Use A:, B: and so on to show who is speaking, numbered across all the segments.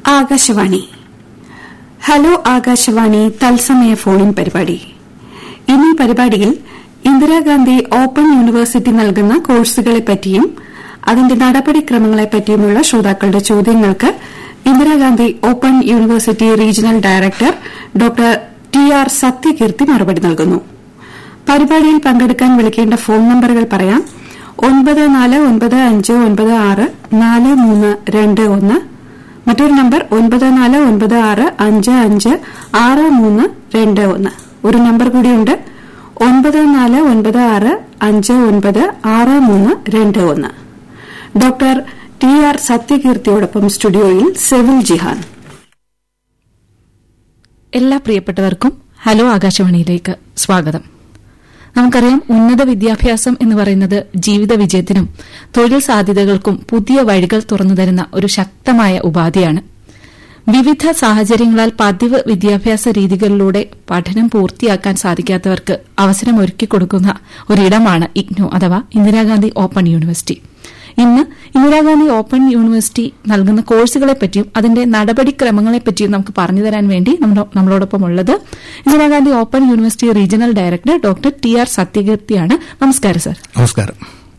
A: Akashvani hello Akashvani തത്സമയ ഫോണിൻ പരിപാടി ഇന്നീ പരിപാടിയിൽ ഇന്ദിരാഗാന്ധി ഓപ്പൺ യൂണിവേഴ്സിറ്റി നൽകുന്ന കോഴ്സുകളെപ്പറ്റിയും അതിന്റെ നടപടിക്രമങ്ങളെപ്പറ്റിയുമുള്ള ശ്രോതാക്കളുടെ ചോദ്യങ്ങൾക്ക് Indira Gandhi open university regional director doctor T R Sathyakeerthi മറുപടി നൽകുന്നു പരിപാടിയിൽ പങ്കെടുക്കാൻ വിളിക്കേണ്ട ഫോൺ നമ്പറുകൾ പറയാം ഒൻപത് നാല് ഒൻപത് അഞ്ച് ഒൻപത് ആറ് നാല് മൂന്ന് രണ്ട് ഒന്ന് മറ്റൊരു നമ്പർ ഒൻപത് നാല് ഒൻപത് ആറ് അഞ്ച് അഞ്ച് ആറ് മൂന്ന് രണ്ട് ഒന്ന് ഒരു നമ്പർ കൂടിയുണ്ട് ഒൻപത് നാല് ഒൻപത് ആറ് അഞ്ച് ഒൻപത് ആറ് മൂന്ന് രണ്ട് ഒന്ന് ഡോക്ടർ ടി ആർ സത്യകീർത്തിയോടൊപ്പം സ്റ്റുഡിയോയിൽ സെവിൽ ജിഹാൻ
B: എല്ലാ പ്രിയപ്പെട്ടവർക്കും ഹലോ ആകാശവാണിയിലേക്ക് സ്വാഗതം നമുക്കറിയാം ഉന്നത വിദ്യാഭ്യാസം എന്ന് പറയുന്നത് ജീവിത വിജയത്തിനും തൊഴിൽ സാധ്യതകൾക്കും പുതിയ വഴികൾ തുറന്നുതരുന്ന ഒരു ശക്തമായ ഉപാധിയാണ് വിവിധ സാഹചര്യങ്ങളാൽ പതിവ് വിദ്യാഭ്യാസ രീതികളിലൂടെ പഠനം പൂർത്തിയാക്കാൻ സാധിക്കാത്തവർക്ക് അവസരമൊരുക്കി കൊടുക്കുന്ന ഒരിടമാണ് ഇഗ്നു അഥവാ ഇന്ദിരാഗാന്ധി ഓപ്പൺ യൂണിവേഴ്സിറ്റി ഇന്ന് ഇന്ദിരാഗാന്ധി ഓപ്പൺ യൂണിവേഴ്സിറ്റി നൽകുന്ന കോഴ്സുകളെപ്പറ്റിയും അതിന്റെ നടപടിക്രമങ്ങളെപ്പറ്റിയും നമുക്ക് പറഞ്ഞു തരാൻ വേണ്ടി നമ്മളോടൊപ്പം ഉള്ളത് Indira Gandhi open university regional director doctor T R സത്യകീർത്തിയാണ് നമസ്കാരം സർ
C: നമസ്കാരം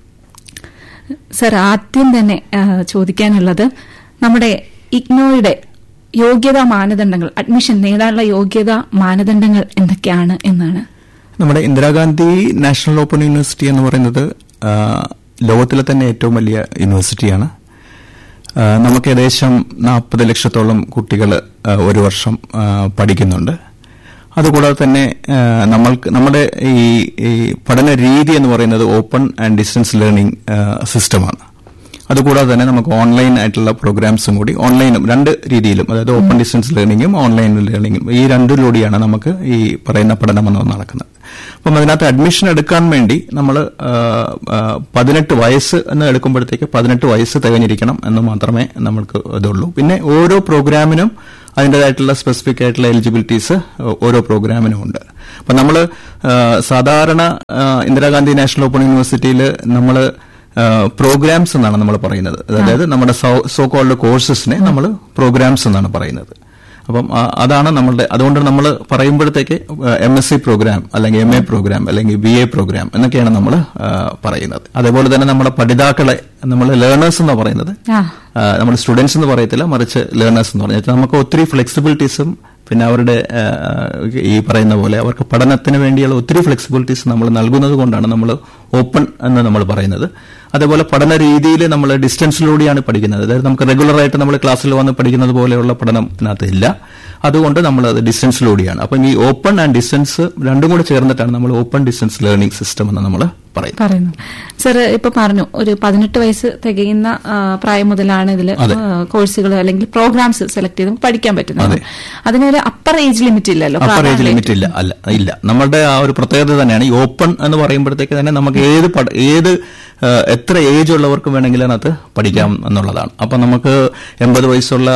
B: സർ ആദ്യം തന്നെ ചോദിക്കാനുള്ളത് നമ്മുടെ ഇഗ്നോയുടെ യോഗ്യതാ മാനദണ്ഡങ്ങൾ അഡ്മിഷൻ നേടാനുള്ള യോഗ്യതാ മാനദണ്ഡങ്ങൾ എന്തൊക്കെയാണ് എന്നാണ്
C: നമ്മുടെ ഇന്ദിരാഗാന്ധി നാഷണൽ ഓപ്പൺ യൂണിവേഴ്സിറ്റി എന്ന് പറയുന്നത് ലോകത്തിലെ തന്നെ ഏറ്റവും വലിയ യൂണിവേഴ്സിറ്റിയാണ് നമുക്ക് ഏകദേശം നാൽപ്പത് ലക്ഷത്തോളം കുട്ടികൾ ഒരു വർഷം പഠിക്കുന്നുണ്ട് അതുകൂടാതെ തന്നെ നമ്മൾക്ക് നമ്മുടെ ഈ പഠന രീതി എന്ന് പറയുന്നത് ഓപ്പൺ ആൻഡ് ഡിസ്റ്റൻസ് ലേണിംഗ് സിസ്റ്റമാണ് അതുകൂടാതെ തന്നെ നമുക്ക് ഓൺലൈൻ ആയിട്ടുള്ള പ്രോഗ്രാംസും കൂടി ഓൺലൈനും രണ്ട് രീതിയിലും അതായത് ഓപ്പൺ ഡിസ്റ്റൻസ് ലേണിംഗും ഓൺലൈൻ ലേണിംഗും ഈ രണ്ടിലൂടെയാണ് നമുക്ക് ഈ പറയുന്ന പഠനം എന്ന് നടക്കുന്നത് അപ്പം അതിനകത്ത് അഡ്മിഷൻ എടുക്കാൻ വേണ്ടി നമ്മൾ പതിനെട്ട് വയസ്സ് എന്ന് എടുക്കുമ്പോഴത്തേക്ക് പതിനെട്ട് വയസ്സ് തികഞ്ഞിരിക്കണം എന്ന് മാത്രമേ നമ്മൾക്ക് ഇതുള്ളൂ പിന്നെ ഓരോ പ്രോഗ്രാമിനും അതിൻ്റെതായിട്ടുള്ള സ്പെസിഫിക് ആയിട്ടുള്ള എലിജിബിലിറ്റീസ് ഓരോ പ്രോഗ്രാമിനും ഉണ്ട് അപ്പം നമ്മൾ സാധാരണ ഇന്ദിരാഗാന്ധി നാഷണൽ ഓപ്പൺ യൂണിവേഴ്സിറ്റിയിൽ നമ്മൾ പ്രോഗ്രാംസ് എന്നാണ് നമ്മൾ പറയുന്നത് അതായത് നമ്മുടെ സോ കോൾഡ് കോഴ്സസിനെ നമ്മൾ പ്രോഗ്രാംസ് എന്നാണ് പറയുന്നത് അപ്പം അതാണ് നമ്മളുടെ അതുകൊണ്ട് നമ്മൾ പറയുമ്പോഴത്തേക്ക് എം എസ് സി പ്രോഗ്രാം അല്ലെങ്കിൽ എം എ പ്രോഗ്രാം അല്ലെങ്കിൽ ബി എ പ്രോഗ്രാം എന്നൊക്കെയാണ് നമ്മൾ പറയുന്നത് അതേപോലെ തന്നെ നമ്മുടെ പഠിതാക്കളെ നമ്മൾ ലേണേഴ്സ് എന്ന് പറയുന്നത് നമ്മൾ സ്റ്റുഡൻസ് എന്ന് പറയത്തില്ല മറിച്ച് ലേണേഴ്സ് എന്ന് പറഞ്ഞാൽ നമുക്ക് ഒത്തിരി ഫ്ലെക്സിബിലിറ്റീസും പിന്നെ അവരുടെ ഈ പറയുന്ന പോലെ അവർക്ക് പഠനത്തിന് വേണ്ടിയുള്ള ഒത്തിരി ഫ്ലെക്സിബിലിറ്റീസ് നമ്മൾ നൽകുന്നത് കൊണ്ടാണ് നമ്മൾ ഓപ്പൺ എന്ന് നമ്മൾ പറയുന്നത് അതേപോലെ പഠന രീതിയിൽ നമ്മൾ ഡിസ്റ്റൻസിലൂടെയാണ് പഠിക്കുന്നത് അതായത് നമുക്ക് റെഗുലറായിട്ട് നമ്മൾ ക്ലാസ്സിൽ വന്ന് പഠിക്കുന്നത് പോലെയുള്ള പഠനം ഇതിനകത്ത് ഇല്ല അതുകൊണ്ട് നമ്മൾ അത് ഡിസ്റ്റൻസിലൂടെയാണ് അപ്പം ഈ ഓപ്പൺ ആൻഡ് ഡിസ്റ്റൻസ് രണ്ടും കൂടെ ചേർന്നിട്ടാണ് നമ്മൾ ഓപ്പൺ ഡിസ്റ്റൻസ് ലേണിംഗ് സിസ്റ്റം എന്ന് നമ്മൾ
B: പറയുന്നു സർ ഇപ്പൊ പറഞ്ഞു ഒരു പതിനെട്ട് വയസ്സ് തികയുന്ന പ്രായം മുതലാണ് ഇതിൽ കോഴ്സുകൾ അല്ലെങ്കിൽ പ്രോഗ്രാംസ് സെലക്ട് ചെയ്ത് പഠിക്കാൻ പറ്റുന്നത് അതിനൊരു അപ്പർ ഏജ് ലിമിറ്റ് ഇല്ലല്ലോ
C: അപ്പർ ഏജ് ലിമിറ്റ് ഇല്ല അല്ല ഇല്ല നമ്മളുടെ ആ ഒരു പ്രത്യേകത തന്നെയാണ് ഈ ഓപ്പൺ എന്ന് പറയുമ്പോഴത്തേക്ക് തന്നെ നമുക്ക് ഏത് ഏത് എത്ര ഏജ് ഉള്ളവർക്കും വേണമെങ്കിലും അതിനകത്ത് പഠിക്കാം എന്നുള്ളതാണ് അപ്പൊ നമുക്ക് എൺപത് വയസ്സുള്ള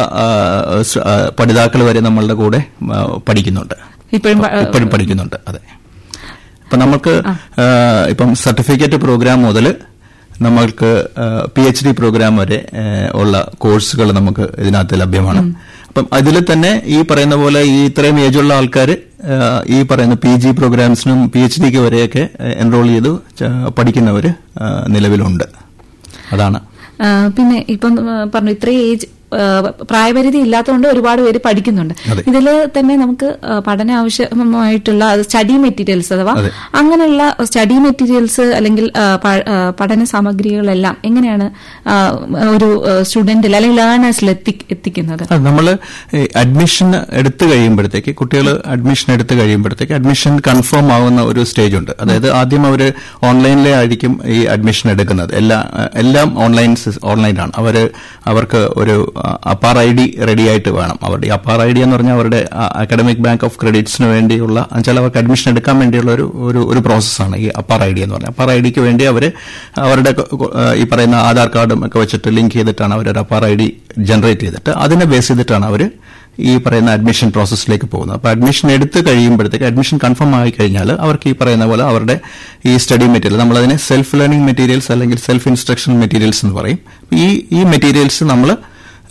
C: പഠിതാക്കൾ വരെ നമ്മളുടെ കൂടെ പഠിക്കുന്നുണ്ട് ഇപ്പോഴും പഠിക്കുന്നുണ്ട് അതെ ഇപ്പൊ നമുക്ക് ഇപ്പം സർട്ടിഫിക്കറ്റ് പ്രോഗ്രാം മുതൽ നമ്മൾക്ക് പി എച്ച് ഡി പ്രോഗ്രാം വരെ ഉള്ള കോഴ്സുകൾ നമുക്ക് ഇതിനകത്ത് ലഭ്യമാണ് അപ്പം അതിൽ തന്നെ ഈ പറയുന്ന പോലെ ഈ ഇത്രയും ഏജുള്ള ആൾക്കാർ ഈ പറയുന്ന പി ജി പ്രോഗ്രാംസിനും പി എച്ച് ഡിക്ക് വരെയൊക്കെ എൻറോൾ ചെയ്ത് പഠിക്കുന്നവർ നിലവിലുണ്ട് അതാണ്
B: പിന്നെ ഇപ്പം പറഞ്ഞു ഇത്രയും ഏജ് പ്രായപരിധി ഇല്ലാത്തതുകൊണ്ട് ഒരുപാട് പേര് പഠിക്കുന്നുണ്ട് ഇതിൽ തന്നെ നമുക്ക് പഠന ആവശ്യമായിട്ടുള്ള സ്റ്റഡി മെറ്റീരിയൽസ് അഥവാ അങ്ങനെയുള്ള സ്റ്റഡി മെറ്റീരിയൽസ് അല്ലെങ്കിൽ പഠന സാമഗ്രികളെല്ലാം എങ്ങനെയാണ് ഒരു സ്റ്റുഡന്റിൽ അല്ലെങ്കിൽ ലേണേഴ്സിൽ എത്തിക്കുന്നത്
C: നമ്മൾ അഡ്മിഷൻ എടുത്തു കഴിയുമ്പോഴത്തേക്ക് കുട്ടികൾ അഡ്മിഷൻ എടുത്തു കഴിയുമ്പോഴത്തേക്ക് അഡ്മിഷൻ കൺഫേം ആവുന്ന ഒരു സ്റ്റേജ് ഉണ്ട് അതായത് ആദ്യം അവർ ഓൺലൈനിലെ ആയിരിക്കും ഈ അഡ്മിഷൻ എടുക്കുന്നത് എല്ലാ എല്ലാം ഓൺലൈൻ ഓൺലൈനാണ് അവർ അവർക്ക് ഒരു അപ്പാർ ഐ ഡി റെഡി ആയിട്ട് വേണം അവരുടെ അപ്പാർ ഐ ഡി എന്ന് പറഞ്ഞാൽ അവരുടെ അക്കാഡമിക് ബാങ്ക് ഓഫ് ക്രെഡിറ്റ്സിന് വേണ്ടിയുള്ള എന്നുവെച്ചാൽ അവർക്ക് അഡ്മിഷൻ എടുക്കാൻ വേണ്ടിയുള്ള ഒരു ഒരു ഒരു പ്രോസസ്സാണ് ഈ അപ്പാർ ഐ ഡി എന്ന് പറഞ്ഞാൽ അപ്പാർ ഐ ഡിക്ക് വേണ്ടി അവർ അവരുടെ ഈ പറയുന്ന ആധാർ കാർഡും ഒക്കെ വെച്ചിട്ട് ലിങ്ക് ചെയ്തിട്ടാണ് അവർ ഒരു അപ്പാർ ഐ ഡി ജനറേറ്റ് ചെയ്തിട്ട് അതിനെ ബേസ് ചെയ്തിട്ടാണ് അവർ ഈ പറയുന്ന അഡ്മിഷൻ പ്രോസസ്സിലേക്ക് പോകുന്നത് അപ്പോൾ അഡ്മിഷൻ എടുത്ത് കഴിയുമ്പോഴത്തേക്ക് അഡ്മിഷൻ കൺഫേം ആയി കഴിഞ്ഞാൽ അവർക്ക് ഈ പറയുന്ന പോലെ അവരുടെ ഈ സ്റ്റഡി മെറ്റീരിയൽ നമ്മളതിനെ സെൽഫ് ലേണിംഗ് മെറ്റീരിയൽസ് അല്ലെങ്കിൽ സെൽഫ് ഇൻസ്ട്രക്ഷൻ മെറ്റീരിയൽസ് എന്ന് പറയും ഈ ഈ മെറ്റീരിയൽസ് നമ്മൾ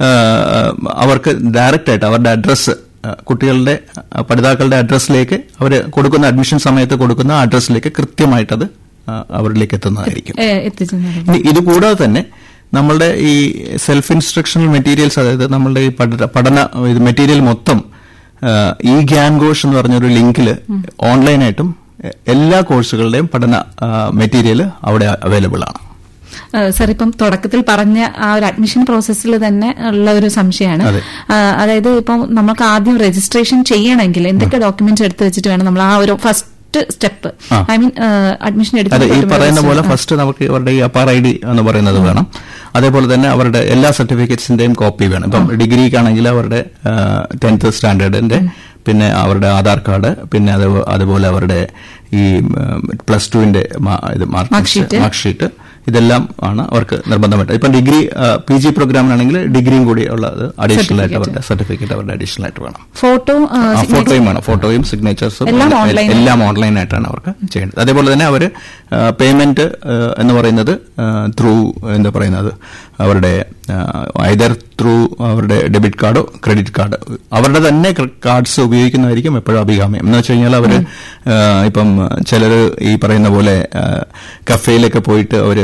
C: ആ, അവർക്ക് ഡയറക്റ്റ് ആയിട്ട് അവരുടെ അഡ്രസ്സ് കുട്ടികളുടെ ആ, പഠിതാക്കളുടെ അഡ്രസ്സിലേക്ക് അവർ കൊടുക്കുന്ന അഡ്മിഷൻ സമയത്ത് കൊടുക്കുന്ന അഡ്രസ്സിലേക്ക് കൃത്യമായിട്ട് അത് ആ, അവരിലേക്ക് എത്തുന്നതായിരിക്കും
B: ഏ, എത്തിച്ചു നൽകും.
C: ഇനി ഇത് കൂടാതെ തന്നെ നമ്മളുടെ ഈ സെൽഫ് ഇൻസ്ട്രക്ഷണൽ മെറ്റീരിയൽസ് അതായത് നമ്മളുടെ ഈ പഠന പഠന ഇത് മെറ്റീരിയൽ മൊത്തം ആ, ഈ ഗ്യാൻ ഘോഷ് എന്ന് പറഞ്ഞൊരു ലിങ്കിൽ ഓൺലൈനായിട്ടും എ- എല്ലാ കോഴ്സുകളുടെയും പഠന മെറ്റീരിയൽ അവിടെ അവൈലബിൾ ആണ്
B: ആ, സാർ ഇപ്പം തുടക്കത്തിൽ പറഞ്ഞ ആ ഒരു അഡ്മിഷൻ പ്രോസസ്സിൽ തന്നെ ഉള്ള ഒരു സംശയമാണ്
C: അതെ.
B: ആ, അതായത് ഇപ്പം നമുക്ക് ആദ്യം രജിസ്ട്രേഷൻ ചെയ്യണമെങ്കിൽ എന്തൊക്കെ ഡോക്യുമെന്റ്സ് എടുത്തു വെച്ചിട്ട് വേണം നമ്മൾ ആ ഒരു ഫസ്റ്റ് സ്റ്റെപ്പ്
C: ആ.
B: ഐ മീൻ അഡ്മിഷൻ
C: അതെ ഈ പറയുന്ന പോലെ
B: എടുക്കുന്ന
C: ഫസ്റ്റ് നമുക്ക് അവരുടെ ഈ അപ്പാർ ഐ ഡി എന്ന് പറയുന്നത് വേണം അതേപോലെ തന്നെ അവരുടെ എല്ലാ സർട്ടിഫിക്കറ്റ്സിന്റെയും കോപ്പി വേണം ഇപ്പം ഡിഗ്രിക്കാണെങ്കിൽ അവരുടെ ടെൻത്ത് സ്റ്റാൻഡേർഡിന്റെ പിന്നെ അവരുടെ ആധാർ കാർഡ് പിന്നെ അത് അതുപോലെ അവരുടെ ഈ പ്ലസ് ടുവിന്റെ ഇത്
B: Mark
C: mark
B: sheet.
C: Mark sheet ഇതെല്ലാം ആണ് അവർക്ക് നിർബന്ധമായിട്ട് ഇപ്പം ഡിഗ്രി പി ജി പ്രോഗ്രാമിനാണെങ്കിൽ ഡിഗ്രിയും കൂടി ഉള്ളത് അഡീഷണൽ ആയിട്ട് അവരുടെ സർട്ടിഫിക്കറ്റ് അവരുടെ അഡീഷണൽ ആയിട്ട് വേണം
B: ഫോട്ടോ
C: ആ, ഫോട്ടോയും വേണം ഫോട്ടോയും സിഗ്നേച്ചേഴ്സും
B: എല്ലാം online.
C: എല്ലാം ഓൺലൈൻ ആയിട്ടാണ് അവർക്ക് ചെയ്യേണ്ടത് അതേപോലെ തന്നെ അവർ പേയ്മെന്റ് എന്ന് പറയുന്നത് ത്രൂ എന്താ പറയുന്നത് അവരുടെ ഐദർ ത്രൂ അവരുടെ ഡെബിറ്റ് കാർഡോ ക്രെഡിറ്റ് കാർഡ് അവരുടെ തന്നെ കാർഡ്സ് ഉപയോഗിക്കുന്നതായിരിക്കും എപ്പോഴും അഭികാമ്യം എന്ന് വെച്ച് കഴിഞ്ഞാൽ അവർ ഇപ്പം ചിലർ ഈ പറയുന്ന പോലെ കഫേയിലൊക്കെ പോയിട്ട് അവർ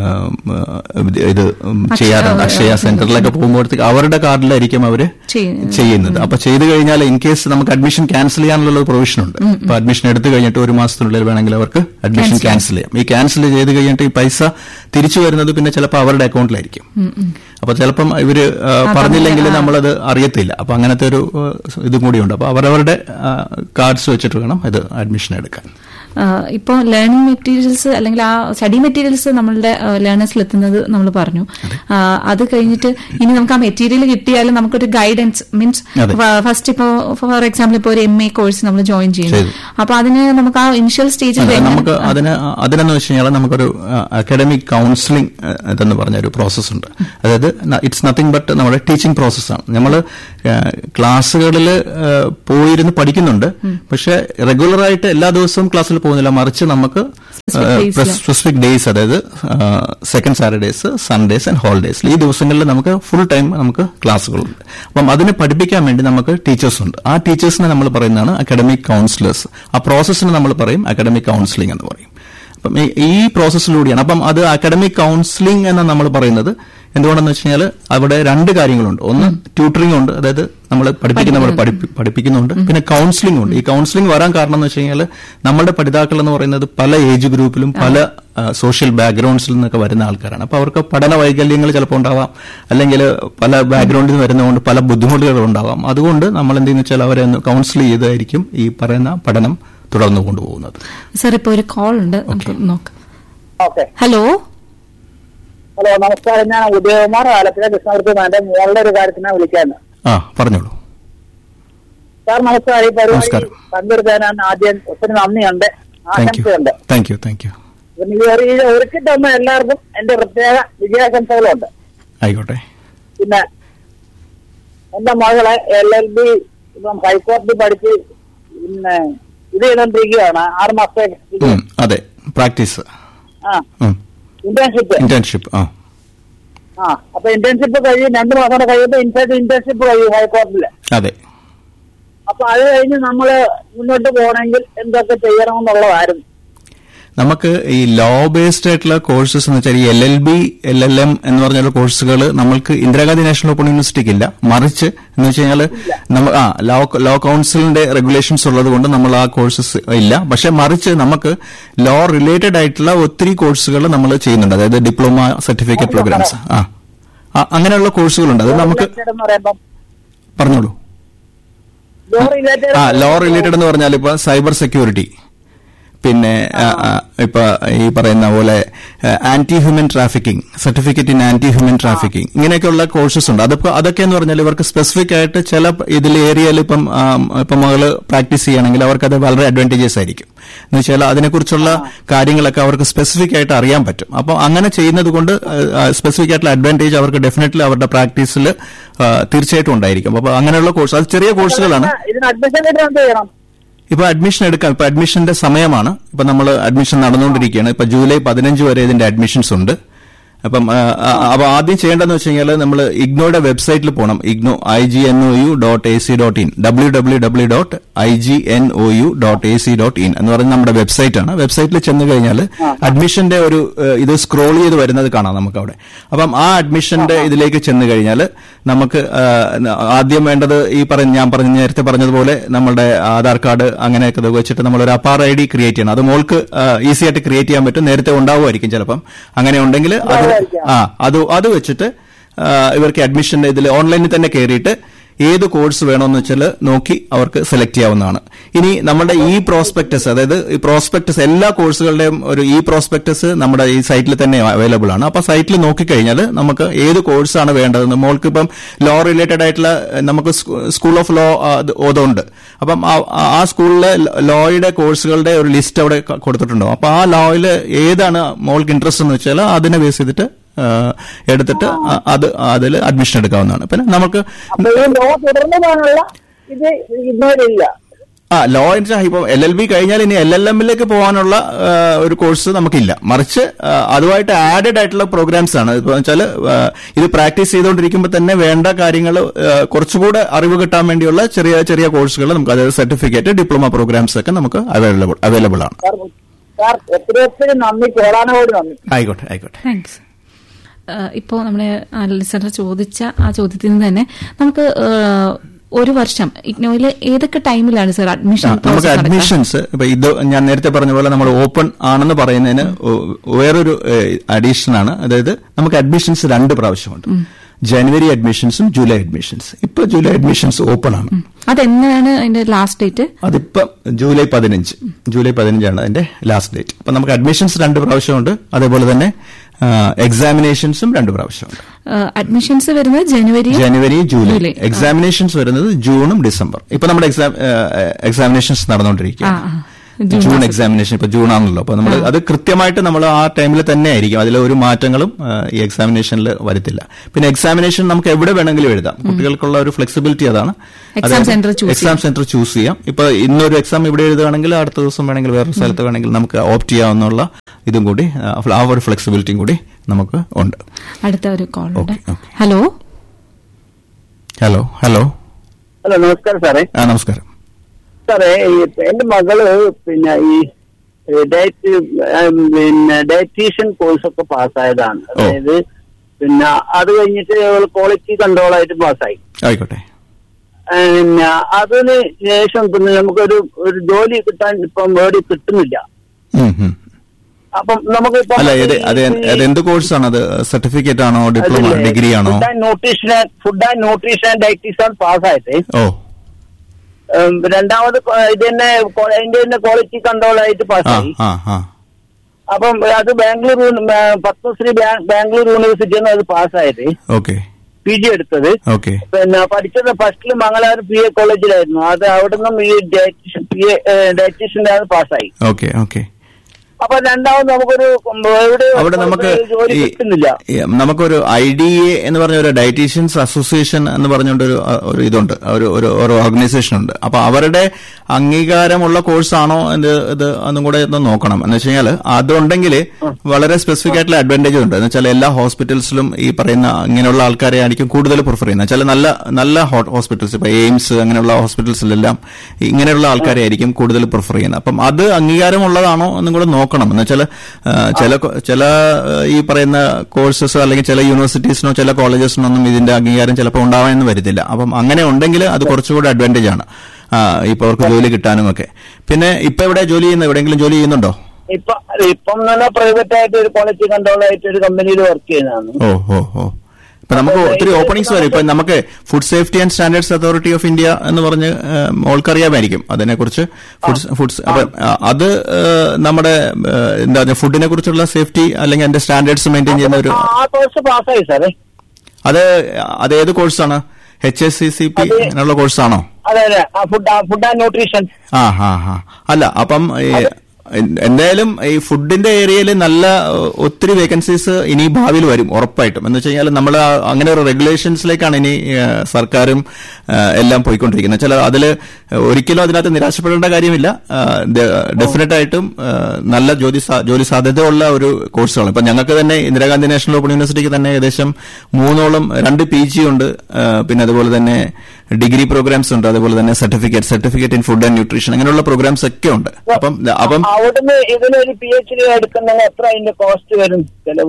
C: ഇത് ചെയ്യാറുണ്ട് അക്ഷയ സെന്ററിലൊക്കെ പോകുമ്പോഴത്തേക്ക് അവരുടെ കാർഡിലായിരിക്കും അവർ
B: ചെയ്യുന്നത്.
C: ചെയ്യുന്നത് അപ്പൊ ചെയ്തു കഴിഞ്ഞാൽ ഇൻ കേസ് നമുക്ക് അഡ്മിഷൻ ക്യാൻസൽ ചെയ്യാനുള്ള പ്രൊവിഷൻ ഉണ്ട് ഇപ്പൊ അഡ്മിഷൻ എടുത്തു കഴിഞ്ഞിട്ട് ഒരു മാസത്തിനുള്ളിൽ വേണമെങ്കിൽ അവർക്ക് അഡ്മിഷൻ ക്യാൻസൽ ചെയ്യാം ഈ ക്യാൻസൽ ചെയ്ത് കഴിഞ്ഞിട്ട് ഈ പൈസ തിരിച്ചു വരുന്നത് പിന്നെ ചിലപ്പോൾ അവരുടെ അക്കൗണ്ടിലായിരിക്കും അപ്പൊ ചിലപ്പം ഇവര് ആ, പറഞ്ഞില്ലെങ്കിൽ നമ്മളത് അറിയത്തില്ല അപ്പൊ അങ്ങനത്തെ ഒരു ആ, ഇതും കൂടിയുണ്ട് അപ്പൊ അവരവരുടെ കാർഡ്സ് വെച്ചിട്ട് വേണം ഇത് അഡ്മിഷൻ എടുക്കാൻ
B: ഇപ്പോൾ ലേണിംഗ് മെറ്റീരിയൽസ് അല്ലെങ്കിൽ ആ സ്റ്റഡി മെറ്റീരിയൽസ് നമ്മളുടെ ലേണേഴ്സിൽ എത്തുന്നത് നമ്മൾ പറഞ്ഞു ആ, അത് കഴിഞ്ഞിട്ട് ഇനി നമുക്ക് ആ മെറ്റീരിയൽ കിട്ടിയാലും നമുക്കൊരു ഗൈഡൻസ് മീൻസ്
C: അതെ.
B: ഫസ്റ്റ് ഇപ്പോൾ ഫോർ എക്സാമ്പിൾ ഇപ്പോൾ ഒരു എം എ കോഴ്സ് നമ്മൾ ജോയിൻ ചെയ്യുന്നു
C: ചെയ്തു.
B: അപ്പൊ അതിന് നമുക്ക് ആ ഇനിഷ്യൽ സ്റ്റേജിൽ
C: അതെ, നമുക്ക് അതിന് അതിനെന്ന് വെച്ച് കഴിഞ്ഞാൽ നമുക്കൊരു അക്കാഡമിക് കൗൺസിലിംഗ് ഇതെന്ന് പറഞ്ഞ ഒരു പ്രോസസ് ഉണ്ട് അതായത് ഇറ്റ്സ് നത്തിങ് ബട്ട് നമ്മുടെ ടീച്ചിങ് പ്രോസസ്സാണ് നമ്മൾ ക്ലാസ്സുകളിൽ പോയിരുന്ന് പഠിക്കുന്നുണ്ട് പക്ഷെ റെഗുലറായിട്ട് എല്ലാ ദിവസവും ക്ലാസ്സിൽ പോകുന്നില്ല മറിച്ച് നമുക്ക്
B: Specific days ല്.
C: സ്പെസിഫിക് ഡേയ്സ് അതായത് second Saturdays Sundays and holidays ഈ ദിവസങ്ങളിൽ നമുക്ക് ഫുൾ ടൈം നമുക്ക് ക്ലാസ്സുകളുണ്ട് അപ്പം അതിനെ പഠിപ്പിക്കാൻ വേണ്ടി നമുക്ക് ടീച്ചേഴ്സ് ഉണ്ട് ആ ടീച്ചേഴ്സിനെ നമ്മൾ പറയുന്നതാണ് അക്കാഡമിക് കൗൺസിലേഴ്സ് ആ പ്രോസസ്സിന് നമ്മൾ പറയും അക്കാഡമിക് കൗൺസിലിംഗ് എന്ന് പറയും അപ്പം ഈ- ഈ പ്രോസസ്സിലൂടെയാണ് അപ്പം അത് അക്കാഡമിക് കൗൺസിലിംഗ് എന്ന് നമ്മൾ പറയുന്നത് എന്തുകൊണ്ടെന്ന് വെച്ച് കഴിഞ്ഞാൽ അവിടെ രണ്ട് കാര്യങ്ങളുണ്ട് ഒന്ന് ട്യൂട്ടറിംഗ് ഉണ്ട് അതായത് നമ്മൾ പഠിപ്പിക്കുന്നവർ പഠിപ്പി- പഠിപ്പിക്കുന്നുണ്ട് പിന്നെ കൗൺസിലിംഗ് ഉണ്ട് ഈ കൗൺസിലിംഗ് വരാൻ കാരണം എന്ന് വെച്ച് കഴിഞ്ഞാൽ നമ്മുടെ പഠിതാക്കൾ എന്ന് പറയുന്നത് പല ഏജ് ഗ്രൂപ്പിലും പല സോഷ്യൽ ബാക്ക്ഗ്രൗണ്ട്സിൽ നിന്നൊക്കെ വരുന്ന ആൾക്കാരാണ് അപ്പൊ അവർക്ക് പഠന വൈകല്യങ്ങൾ ചിലപ്പോൾ ഉണ്ടാവാം അല്ലെങ്കിൽ പല ബാക്ക്ഗ്രൗണ്ടിൽ നിന്ന് വരുന്നതുകൊണ്ട് പല ബുദ്ധിമുട്ടുകൾ ഉണ്ടാവാം അതുകൊണ്ട് നമ്മൾ എന്തെന്ന് വെച്ചാൽ അവരെ ഒന്ന് കൗൺസിൽ ചെയ്തായിരിക്കും ഈ പറയുന്ന പഠനം തുടർന്നു കൊണ്ടുപോകുന്നത്
B: സാർ ഇപ്പോൾ ഒരു കോൾ ഉണ്ട് നമുക്ക് നോക്കാം
D: ഓക്കെ
B: ഹലോ
D: ഹലോ നമസ്കാരം ഞാൻ ഉദയകുമാർ ആലപ്പുഴ കൃഷ്ണപുരത്ത് നിന്ന് എന്റെ മോളുടെ ഒരു കാര്യത്തിനാണ് വിളിക്കാന്ന്
C: ആ പറഞ്ഞോളൂ
D: സാർ നമസ്കാരം ഈ പരിപാടി
C: നമസ്കാരം.
D: പങ്കെടുക്കാൻ ഞാൻ ആദ്യം ഒത്തിരി നന്ദിയുണ്ട്
C: താങ്ക് യു
D: ആശംസയുണ്ട്
C: താങ്ക് യു താങ്ക് യു
D: പിന്നെ ഈ ഒരു- ഈ ഒരുക്കി തന്ന എല്ലാവർക്കും എന്റെ പ്രത്യേക വിജയാശംസകളുണ്ട്
C: ആയിക്കോട്ടെ
D: പിന്നെ എന്റെ മകളെ എൽ എൽ ബി ഇപ്പം ഹൈക്കോടതി പഠിച്ച് പിന്നെ ഇത് ചെയ്തോണ്ടിരിക്കുകയാണ് ആറ് മാസത്തെ
C: ഉം, അതെ പ്രാക്ടീസ്
D: ആ ഇന്റേൺഷിപ്പ്
C: ഇന്റേൺഷിപ്പ് ആ
D: ആ അപ്പൊ ഇന്റേൺഷിപ്പ് കഴിയും രണ്ടു മാസം കൂടെ കഴിയുമ്പോൾ ഇൻസൈഡ് ഇന്റേൺഷിപ്പ് കഴിയും ഹൈക്കോടതിയില്
C: അതെ
D: അപ്പൊ അത് കഴിഞ്ഞ് നമ്മള് മുന്നോട്ട് പോകണമെങ്കിൽ എന്തൊക്കെ ചെയ്യണമെന്നുള്ളതായിരുന്നു
C: നമുക്ക് ഈ ലോ ബേസ്ഡ് ആയിട്ടുള്ള കോഴ്സസ് എന്ന് വെച്ചാൽ ഈ L L B L L M എന്ന് പറഞ്ഞ കോഴ്സുകൾ നമ്മൾക്ക് ഇന്ദിരാഗാന്ധി നാഷണൽ ഓപ്പൺ യൂണിവേഴ്സിറ്റിക്ക് ഇല്ല മറിച്ച് എന്ന് വെച്ച് കഴിഞ്ഞാൽ നമ്മ ആ ലോ ലോ കൌൺസിലിന്റെ റെഗുലേഷൻസ് ഉള്ളത് കൊണ്ട് നമ്മൾ ആ കോഴ്സസ് ഇല്ല പക്ഷെ മറിച്ച് നമുക്ക് ലോ റിലേറ്റഡ് ആയിട്ടുള്ള ഒത്തിരി കോഴ്സുകൾ നമ്മൾ ചെയ്യുന്നുണ്ട് അതായത് ഡിപ്ലോമ സർട്ടിഫിക്കറ്റ് പ്രോഗ്രാംസ് ആ ആ, അങ്ങനെയുള്ള കോഴ്സുകളുണ്ട് അത് നമുക്ക്
D: Related എന്ന് പറയുമ്പം
C: പറഞ്ഞോളൂ
D: ലോ റിലേറ്റഡ്
C: ആ ലോ റിലേറ്റഡ് എന്ന് പറഞ്ഞാൽ ഇപ്പൊ സൈബർ സെക്യൂരിറ്റി പിന്നെ ആ, ആ, ഇപ്പൊ ഈ പറയുന്ന പോലെ anti human trafficking certificate in anti human trafficking ഇങ്ങനെയൊക്കെയുള്ള കോഴ്സസ് ഉണ്ട് അതിപ്പോ അതൊക്കെ എന്ന് പറഞ്ഞാൽ ഇവർക്ക് സ്പെസിഫിക് ആയിട്ട് ചില ഇതിൽ ഏരിയയിൽ ഇപ്പം ആ, ഇപ്പം മകള് പ്രാക്ടീസ് ചെയ്യുകയാണെങ്കിൽ അവർക്ക് അത് വളരെ അഡ്വാൻറ്റേജസ് ആയിരിക്കും എന്ന് വെച്ചാൽ അതിനെക്കുറിച്ചുള്ള കാര്യങ്ങളൊക്കെ അവർക്ക് സ്പെസിഫിക് ആയിട്ട് അറിയാൻ പറ്റും അപ്പോൾ അങ്ങനെ ചെയ്യുന്നത് കൊണ്ട് സ്പെസിഫിക് ആയിട്ടുള്ള അഡ്വാൻറ്റേജ് അവർക്ക് ഡെഫിനറ്റ്ലി അവരുടെ പ്രാക്ടീസിൽ തീർച്ചയായിട്ടും ഉണ്ടായിരിക്കും അപ്പോൾ അങ്ങനെയുള്ള കോഴ്സ് അത് ചെറിയ കോഴ്സുകളാണ്
D: ഇതിന് അഡ്മിഷൻ കിട്ടാൻ എന്ത് ചെയ്യണം
C: ഇപ്പൊ അഡ്മിഷൻ എടുക്കാം ഇപ്പൊ അഡ്മിഷന്റെ സമയമാണ് ഇപ്പൊ നമ്മൾ അഡ്മിഷൻ നടന്നുകൊണ്ടിരിക്കുകയാണ് ഇപ്പൊ ജൂലൈ പതിനഞ്ച് വരെ ഇതിന്റെ അഡ്മിഷൻസ് ഉണ്ട് അപ്പം ആ, ആ, അപ്പൊ ആദ്യം ചെയ്യേണ്ടതെന്ന് വെച്ച് കഴിഞ്ഞാൽ നമ്മൾ ഇഗ്നോയുടെ വെബ്സൈറ്റിൽ പോകണം IGNOU I G N O U dot A C dot in W W W dot I G N O U dot A C dot in എന്ന് പറയുന്നത് നമ്മുടെ വെബ്സൈറ്റ് ആണ് വെബ്സൈറ്റിൽ ചെന്ന് കഴിഞ്ഞാൽ അഡ്മിഷന്റെ ഒരു ഏഹ്, ഇത് സ്ക്രോൾ ചെയ്ത് വരുന്നത് കാണാം നമുക്ക് അവിടെ അപ്പം ആ അഡ്മിഷന്റെ ഇതിലേക്ക് ചെന്ന് കഴിഞ്ഞാൽ നമുക്ക് ആ, ആദ്യം വേണ്ടത് ഈ പറഞ്ഞ ഞാൻ പറഞ്ഞ നേരത്തെ പറഞ്ഞതുപോലെ നമ്മുടെ ആധാർ കാർഡ് അങ്ങനെയൊക്കെ ഇത് വെച്ചിട്ട് നമ്മൾ ഒരു അപ്പാർ ഐ ഡി ക്രിയേറ്റ് ചെയ്യണം അത് മോൾക്ക് ഈസി ആയിട്ട് ക്രിയേറ്റ് ചെയ്യാൻ പറ്റും നേരത്തെ ഉണ്ടാവുമായിരിക്കും ചിലപ്പം അങ്ങനെ ഉണ്ടെങ്കിൽ അത് ആ അത് അത് വെച്ചിട്ട് ആ, ഇവർക്ക് അഡ്മിഷന്റെ ഇതിൽ ഓൺലൈനിൽ തന്നെ കയറിയിട്ട് ഏത് കോഴ്സ് വേണമെന്ന് വെച്ചാൽ നോക്കി അവർക്ക് സെലക്ട് ചെയ്യാവുന്നതാണ് ഇനി നമ്മുടെ ഈ പ്രോസ്പെക്ടസ് അതായത് ഈ പ്രോസ്പെക്ടസ് എല്ലാ കോഴ്സുകളുടെയും ഒരു ഈ പ്രോസ്പെക്ടസ് നമ്മുടെ ഈ സൈറ്റിൽ തന്നെ അവൈലബിൾ ആണ് അപ്പൊ സൈറ്റിൽ നോക്കിക്കഴിഞ്ഞാൽ നമുക്ക് ഏത് കോഴ്സാണ് വേണ്ടതെന്ന് മോൾക്ക് ഇപ്പം ലോ റിലേറ്റഡ് ആയിട്ടുള്ള ഏഹ്, നമുക്ക് സ്കൂൾ ഓഫ് ലോ ഓതുണ്ട് അപ്പം ആ- ആ സ്കൂളിലെ ലോയുടെ കോഴ്സുകളുടെ ഒരു ലിസ്റ്റ് അവിടെ ക- കൊടുത്തിട്ടുണ്ടോ അപ്പൊ ആ ലോയിൽ ഏതാണ് മോൾക്ക് ഇൻട്രസ്റ്റ് എന്ന് വെച്ചാൽ അതിനെ ബേസ് ചെയ്തിട്ട് ആ, എടുത്തിട്ട് അ- അത് അതിൽ അഡ്മിഷൻ എടുക്കാവുന്നതാണ് പിന്നെ നമുക്ക്
D: അപ്പൊ ഈ ലോ തുടർന്ന് പോകാനുള്ള ഇത് ഇന്നോരില്ല
C: ആ ലോ ഇപ്പൊ എൽ എൽ ബി കഴിഞ്ഞാൽ ഇനി എൽ എൽ എമ്മിലേക്ക് പോകാനുള്ള ആ, ഒരു കോഴ്സ് നമുക്കില്ല മറിച്ച് ആ, അതുമായിട്ട് ആഡഡ് ആയിട്ടുള്ള പ്രോഗ്രാംസ് ആണ് ഇപ്പൊ വെച്ചാൽ ഇത് പ്രാക്ടീസ് ചെയ്തുകൊണ്ടിരിക്കുമ്പോൾ തന്നെ വേണ്ട കാര്യങ്ങൾ കുറച്ചുകൂടെ അറിവ് കിട്ടാൻ വേണ്ടിയുള്ള ചെറിയ ചെറിയ കോഴ്സുകൾ നമുക്ക് അതായത് സർട്ടിഫിക്കറ്റ് ഡിപ്ലോമ പ്രോഗ്രാംസ് ഒക്കെ നമുക്ക് അവൈലബിൾ അവൈലബിൾ ആണ്
D: സാർ സാർ ഒത്തിരി ഒത്തിരി നന്ദി കോടാനോട് നന്ദി
C: ആയിക്കോട്ടെ ആയിക്കോട്ടെ
B: താങ്ക്സ് ഇപ്പോൾ നമ്മുടെ ലിസണർ ചോദിച്ച ആ ചോദ്യത്തിൽ നിന്ന് തന്നെ നമുക്ക് ഏഹ്, ഒരു വർഷം ഇഗ്നോയിൽ ഏതൊക്കെ ടൈമിലാണ് സർ
C: ആ,
B: അഡ്മിഷൻ
C: നമുക്ക്
B: പ്രോസസ് നടക്കുക?
C: അഡ്മിഷൻസ് ഇപ്പൊ ഇത് ഞാൻ നേരത്തെ പറഞ്ഞ പോലെ നമ്മൾ ഓപ്പൺ ആണെന്ന് പറയുന്നതിന് ഒ- വേറൊരു അഡീഷൻ ആണ് അതായത് നമുക്ക് അഡ്മിഷൻസ് രണ്ട് പ്രാവശ്യമുണ്ട് ജനുവരി അഡ്മിഷൻസും ജൂലൈ അഡ്മിഷൻസ് ഇപ്പൊ ജൂലൈ അഡ്മിഷൻസ് ഓപ്പൺ ആണ്
B: അതെന്നാണ് അതിന്റെ ലാസ്റ്റ് ഡേറ്റ്
C: അതിപ്പം ജൂലൈ പതിനഞ്ച് ജൂലൈ പതിനഞ്ചാണ് അതിന്റെ ലാസ്റ്റ് ഡേറ്റ് അപ്പൊ നമുക്ക് അഡ്മിഷൻസ് രണ്ട് പ്രാവശ്യമുണ്ട് അതേപോലെ തന്നെ എക്സാമിനേഷൻസും രണ്ട് പ്രാവശ്യമുണ്ട്
B: അഡ്മിഷൻസ് വരുന്നത് ജനുവരി
C: ജനുവരി ജൂലൈ
B: ജൂലൈ.
C: എക്സാമിനേഷൻസ് വരുന്നത് ജൂണും ഡിസംബർ ഇപ്പൊ നമ്മുടെ എക്സാം എക്സാമിനേഷൻസ് നടന്നുകൊണ്ടിരിക്കുക
B: ആ, ആ. ജൂൺ
C: ജൂൺ എക്സാമിനേഷൻ ഇപ്പൊ ജൂൺ ആണല്ലോ അപ്പൊ നമ്മൾ അത് കൃത്യമായിട്ട് നമ്മൾ ആ ടൈമിൽ തന്നെ ആയിരിക്കും അതിൽ ഒരു മാറ്റങ്ങളും ആ, ഈ എക്സാമിനേഷനിൽ വരുത്തില്ല പിന്നെ എക്സാമിനേഷൻ നമുക്ക് എവിടെ വേണമെങ്കിലും എഴുതാം കുട്ടികൾക്കുള്ള ഒരു ഫ്ലെക്സിബിലിറ്റി അതാണ്
B: Exam center choose
C: exam centre choose ചെയ്യാം ഇപ്പൊ ഇന്നൊരു എക്സാം ഇവിടെ എഴുതുകയാണെങ്കിൽ അടുത്ത ദിവസം വേണമെങ്കിൽ വേറൊരു സ്ഥലത്ത് വേണമെങ്കിൽ നമുക്ക് ഓപ്റ്റ് ചെയ്യാവുന്നുള്ള ഇതും കൂടി ആ, ആ ഒരു ഫ്ലെക്സിബിലിറ്റിയും കൂടി നമുക്ക് ഉണ്ട്
B: അടുത്ത ഒരു കോൾ ഉണ്ട്
C: okay, okay.
B: Hello
C: hello hello
D: hello നമസ്കാരം സാറേ
C: ആ നമസ്കാരം
D: സാറേ ഈ എന്റെ മകള് പിന്നെ ഈ ഡയറ്റ് പിന്നെ ഡയറ്റീഷ്യൻ കോഴ്സ് ഒക്കെ പാസ്സായതാണ് അതായത് പിന്നെ അത് കഴിഞ്ഞിട്ട് ക്വാളിറ്റി കൺട്രോൾ ആയിട്ട് പാസ്സായി
C: ആയിക്കോട്ടെ
D: പിന്നെ അതിന് ശേഷം പിന്നെ നമുക്കൊരു ഒരു ജോലി കിട്ടാൻ ഇപ്പം വേടി കിട്ടുന്നില്ല
C: ഉം, ഉം.
D: അപ്പം നമുക്ക്
C: അല്ല ഇത് അത് അത് എന്ത് കോഴ്സാണ് അത് സർട്ടിഫിക്കറ്റ് ആണോ ഡിപ്ലോമ ഡിഗ്രി ആണോ
D: food and nutrition food and nutrition and dietician പാസ്സായിട്ട്
C: ഓ
D: ഉം, രണ്ടാമത് കൊ- ഇത് തന്നെ കൊ- അതിന്റെ തന്നെ ക്വാളിറ്റി കൺട്രോൾ ആയിട്ട്
C: ആ
D: പാസ്സായി
C: ആ ആ
D: അപ്പം അത് ബാംഗ്ലൂർ യൂണി- ബാ- പത്മശ്രീ ബാ- ബാംഗ്ലൂർ യൂണിവേഴ്സിറ്റിയിൽ നിന്ന് അത് പാസ്സായത്
C: ഓക്കെ
D: പി ജി എടുത്തത്
C: ഓക്കെ
D: പിന്നെ പഠിച്ചത് ഫസ്റ്റിൽ മംഗലാപുരം പി എ കോളേജിലായിരുന്നു അത് അവിടെ നിന്നും ഈ ഡയറ്റീഷ്യൻ പി എ ഡയറ്റീഷ്യന്റെ അത് പാസ്സായി
C: ഓക്കെ ഓക്കെ
D: അപ്പൊ രണ്ടാമത് നമുക്കൊരു ഉം, എവിടെ
C: അവിടെ നമുക്ക്
D: ജോലി
C: ഈ-
D: കിട്ടുന്നില്ല
C: ഈ നമുക്കൊരു ഐ ഡി എ എന്ന് പറഞ്ഞ ഒരു ഡയറ്റീഷ്യൻസ് അസോസിയേഷൻ എന്ന് പറഞ്ഞുകൊണ്ട് ഒരു അ, ഒരു ഇതുണ്ട് ഒരു ഒരു ഒരു ഓർഗനൈസേഷൻ ഉണ്ട് അപ്പൊ അവരുടെ അംഗീകാരമുള്ള കോഴ്സാണോ എന്ന് ഇത് ഒന്നും കൂടെ ഒന്ന് നോക്കണം എന്ന് വെച്ച് കഴിഞ്ഞാൽ അതുണ്ടെങ്കിൽ വളരെ സ്പെസിഫിക് ആയിട്ടുള്ള അഡ്വാൻറ്റേജ് ഉണ്ട് എന്ന് വെച്ചാൽ എല്ലാ ഹോസ്പിറ്റൽസിലും ഈ പറയുന്ന ഇങ്ങനെയുള്ള ആൾക്കാരെ ആയിരിക്കും കൂടുതൽ പ്രിഫർ ചെയ്യുന്നത് വെച്ചാൽ നല്ല നല്ല ഹോസ്പിറ്റൽസ് ഇപ്പൊ എയിംസ് അങ്ങനെയുള്ള ഹോസ്പിറ്റൽസിലെല്ലാം ഇങ്ങനെയുള്ള ആൾക്കാരെ ആയിരിക്കും കൂടുതൽ പ്രിഫർ ചെയ്യുന്നത് അപ്പം അത് അംഗീകാരമുള്ളതാണോ എന്നും കൂടെ നോക്കണം എന്ന് വെച്ചാൽ ചില കൊ- ചില ആ, ഈ പറയുന്ന കോഴ്സസ് അല്ലെങ്കിൽ ചില യൂണിവേഴ്സിറ്റീസിനോ ചില കോളേജസിനോ ഒന്നും ഇതിന്റെ അംഗീകാരം ചിലപ്പോൾ ഉണ്ടാവാനൊന്നും വരുന്നില്ല അപ്പം അങ്ങനെ ഉണ്ടെങ്കിൽ അത് കുറച്ചുകൂടെ അഡ്വാൻറ്റേജ് ആണ് ആ, ഇപ്പൊ അവർക്ക് ജോലി കിട്ടാനും ഒക്കെ പിന്നെ ഇപ്പൊ എവിടെ ജോലി ചെയ്യുന്നത് എവിടെയെങ്കിലും ജോലി ചെയ്യുന്നുണ്ടോ
D: ഇപ്പൊ ഇപ്പം തന്നെ പ്രൈവറ്റ് ആയിട്ട് ഒരു ക്വാളിറ്റി കൺട്രോൾ ആയിട്ട് ഒരു കമ്പനിയിൽ വർക്ക് ചെയ്യുന്നതാണ്
C: ഓ ഓ ഓ ഇപ്പൊ നമുക്ക് ഒത്തിരി ഓപ്പണിങ്സ് വരും ഇപ്പൊ നമുക്ക് food safety and standards authority of India എന്ന് പറഞ്ഞ് ഏഹ്, മോൾക്കറിയാമായിരിക്കും അതിനെക്കുറിച്ച് ഫുഡ് ഫുഡ്സ് അപ്പൊ ആ, അത് ഏഹ്, നമ്മുടെ ഏഹ്, എന്താ പറയുക ഫുഡിനെ കുറിച്ചുള്ള സേഫ്റ്റി അല്ലെങ്കിൽ അതിന്റെ സ്റ്റാൻഡേർഡ്സ് മെയിൻറ്റെയിൻ ചെയ്യുന്ന ഒരു
D: ആ കോഴ്സ് പാസ്സായി സാറേ
C: അത് അത് ഏത് കോഴ്സാണ് H S C C P
D: അത്
C: അങ്ങനെയുള്ള കോഴ്സാണോ
D: അതെ അതെ ഫുഡ് ഫുഡ് ആൻഡ് ന്യൂട്രീഷൻ
C: ആ ഹാ ഹാ അല്ല അപ്പം ഈ എൻ- എന്തായാലും ഈ ഫുഡിന്റെ ഏരിയയിൽ നല്ല ഏഹ്, ഒത്തിരി വേക്കൻസീസ് ഇനി ഭാവിയിൽ വരും ഉറപ്പായിട്ടും എന്ന് വെച്ച് കഴിഞ്ഞാൽ നമ്മൾ അങ്ങനെ ഒരു റെഗുലേഷൻസിലേക്കാണ് ഇനി ഏഹ്, സർക്കാരും ഏഹ്, എല്ലാം പോയിക്കൊണ്ടിരിക്കുന്നത് ചില അതിൽ ഒരിക്കലും അതിനകത്ത് നിരാശപ്പെടേണ്ട കാര്യമില്ല ഡെഫിനറ്റ് ആയിട്ടും ഏഹ്, നല്ല ജോലി സാ- ജോലി സാധ്യതയുള്ള ഒരു കോഴ്സുകളാണ് ഇപ്പൊ ഞങ്ങൾക്ക് തന്നെ ഇന്ദിരാഗാന്ധി നാഷണൽ ഓപ്പൺ യൂണിവേഴ്സിറ്റിക്ക് തന്നെ ഏകദേശം മൂന്നോളം രണ്ട് പി ജി ഉണ്ട് ഏഹ്, പിന്നെ അതുപോലെ തന്നെ ഡിഗ്രി പ്രോഗ്രാംസ് ഉണ്ട് അതുപോലെ തന്നെ certificate certificate in food and nutrition അങ്ങനെയുള്ള പ്രോഗ്രാംസ് ഒക്കെ ഉണ്ട് അപ്പം അപ്പം
D: അവിടുന്ന് ഇതിനൊരു പി എച്ച് ഡി എടുക്കുന്നത് എത്ര അതിന്റെ കോസ്റ്റ് വരും ചെലവ്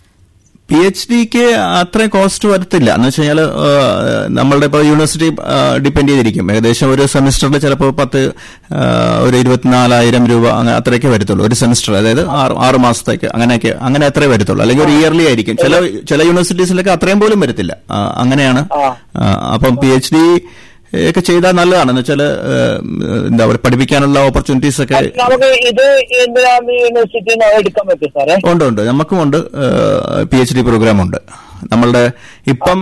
C: പി എച്ച് ഡിക്ക് അത്രയും കോസ്റ്റ് വരത്തില്ല എന്ന് വെച്ച് കഴിഞ്ഞാൽ നമ്മളുടെ ഇപ്പോൾ യൂണിവേഴ്സിറ്റി ഡിപ്പെൻഡ് ചെയ്തിരിക്കും ഏകദേശം ഒരു സെമിസ്റ്ററിൽ ചിലപ്പോൾ പത്ത് ആ, ഒരു ഇരുപത്തിനാലായിരം രൂപ അങ്ങനെ അത്രയൊക്കെ വരത്തുള്ളൂ ഒരു സെമിസ്റ്റർ അതായത് ആറ് ആറ് മാസത്തേക്ക് അങ്ങനെയൊക്കെ അങ്ങനെ അത്രേ വരത്തുള്ളൂ അല്ലെങ്കിൽ ഒരു ഇയർലി ആയിരിക്കും ചില ചില യൂണിവേഴ്സിറ്റീസിലൊക്കെ അത്രയും പോലും വരത്തില്ല ആ, അങ്ങനെയാണ്
D: ആ.
C: ആ, അപ്പം പി എച്ച് ഡി ഒക്കെ ചെയ്താൽ നല്ലതാണ് എന്ന് വെച്ചാൽ എന്താ പറയുക പഠിപ്പിക്കാനുള്ള ഓപ്പർച്യൂണിറ്റീസ് ഒക്കെ
D: നമുക്ക് ഇത് ഇന്ദിരാഗാന്ധി യൂണിവേഴ്സിറ്റിയിൽ നിന്ന് എടുക്കാൻ പറ്റും സാറേ
C: ഉണ്ട് ഉണ്ട് നമുക്കും ഉണ്ട് പി എച്ച് ഡി പ്രോഗ്രാം ഉണ്ട് നമ്മളുടെ ഇപ്പം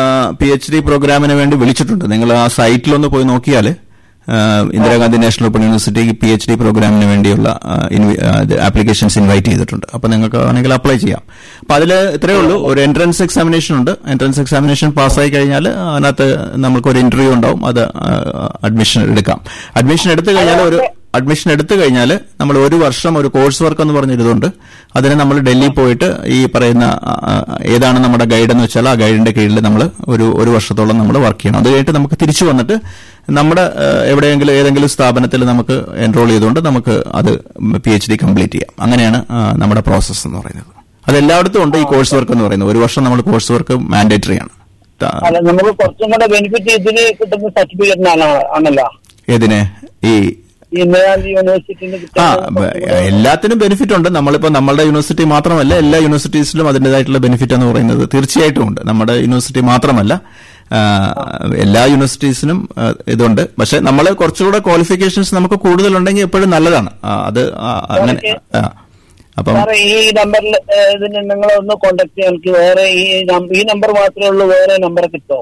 C: പി എച്ച് ഡി പ്രോഗ്രാമിന് വേണ്ടി വിളിച്ചിട്ടുണ്ട് നിങ്ങൾ ആ സൈറ്റിലൊന്ന് പോയി നോക്കിയാൽ Indira Gandhi national open university P H D പ്രോഗ്രാമിന് വേണ്ടിയുള്ള ആപ്ലിക്കേഷൻസ് ഇൻവൈറ്റ് ചെയ്തിട്ടുണ്ട് അപ്പൊ നിങ്ങൾക്ക് വേണമെങ്കിൽ അപ്ലൈ ചെയ്യാം അപ്പൊ അതിൽ ഇത്രയേ ഉള്ളൂ ഒരു എൻട്രൻസ് എക്സാമിനേഷൻ ഉണ്ട് എൻട്രൻസ് എക്സാമിനേഷൻ പാസ്സായി കഴിഞ്ഞാൽ അതിനകത്ത് നമുക്ക് ഒരു ഇന്റർവ്യൂ ഉണ്ടാവും അത് അഡ്മിഷൻ എടുക്കാം അഡ്മിഷൻ എടുത്തു കഴിഞ്ഞാൽ ഒരു അഡ്മിഷൻ എടുത്തു കഴിഞ്ഞാൽ നമ്മൾ ഒരു വർഷം ഒരു കോഴ്സ് വർക്ക് എന്ന് പറഞ്ഞിരുന്നുണ്ട് അതിന് നമ്മൾ ഡൽഹി പോയിട്ട് ഈ പറയുന്ന ആ, ആ, ഏതാണ് നമ്മുടെ ഗൈഡ് എന്ന് വെച്ചാൽ ആ ഗൈഡിന്റെ കീഴിൽ നമ്മൾ ഒരു ഒരു വർഷത്തോളം നമ്മൾ വർക്ക് ചെയ്യണം അത് കഴിഞ്ഞിട്ട് നമുക്ക് തിരിച്ചു വന്നിട്ട് നമ്മുടെ ആ, എവിടെയെങ്കിലും ഏതെങ്കിലും സ്ഥാപനത്തിൽ നമുക്ക് എൻറോൾ ചെയ്തുകൊണ്ട് നമുക്ക് അത് പി എച്ച് ഡി കംപ്ലീറ്റ് ചെയ്യാം അങ്ങനെയാണ് ആ, നമ്മുടെ പ്രോസസ്സ് എന്ന് പറയുന്നത് അത് എല്ലായിടത്തും ഉണ്ട് ഈ കോഴ്സ് വർക്ക് എന്ന് പറയുന്നത് ഒരു വർഷം നമ്മൾ കോഴ്സ് വർക്ക് മാൻഡേറ്ററി ആണ് ത-
D: അല്ല നമുക്ക് കുറച്ചും കൂടെ ബെനിഫിറ്റ് ഇതിന് കിട്ടുന്ന സർട്ടിഫിക്കറ്റിനാണ് ആണല്ലോ
C: ഏതിന് ഈ
D: ഈ ഇന്ദിരാഗാന്ധി യൂണിവേഴ്സിറ്റിയിൽ
C: ആ
D: കിട്ടുന്ന
C: ബ- എല്ലാത്തിനും ബെനിഫിറ്റ് ഉണ്ട് നമ്മളിപ്പോ നമ്മളുടെ യൂണിവേഴ്സിറ്റി മാത്രമല്ല എല്ലാ യൂണിവേഴ്സിറ്റീസിലും അതിൻ്റെതായിട്ടുള്ള ബെനിഫിറ്റ് എന്ന് പറയുന്നത് തീർച്ചയായിട്ടും ഉണ്ട് നമ്മുടെ യൂണിവേഴ്സിറ്റി മാത്രമല്ല ആ, എല്ലാ യൂണിവേഴ്സിറ്റീസിനും ആ, ഇതുണ്ട് പക്ഷെ നമ്മൾ കുറച്ചുകൂടെ ക്വാളിഫിക്കേഷൻസ് നമുക്ക് കൂടുതലുണ്ടെങ്കിൽ എപ്പോഴും നല്ലതാണ് ആ, അത് ആ, അങ്ങനെ ആ. അപ്പം
D: സാറേ ഈ നമ്പറിൽ ഇതിന് നിങ്ങൾ ഒന്ന് കോണ്ടാക്ട് ചെയ്യാൻ എനിക്ക് വേറെ ഈ നം- ഈ നമ്പർ മാത്രമേ ഉള്ളൂ വേറെ നമ്പർ കിട്ടുമോ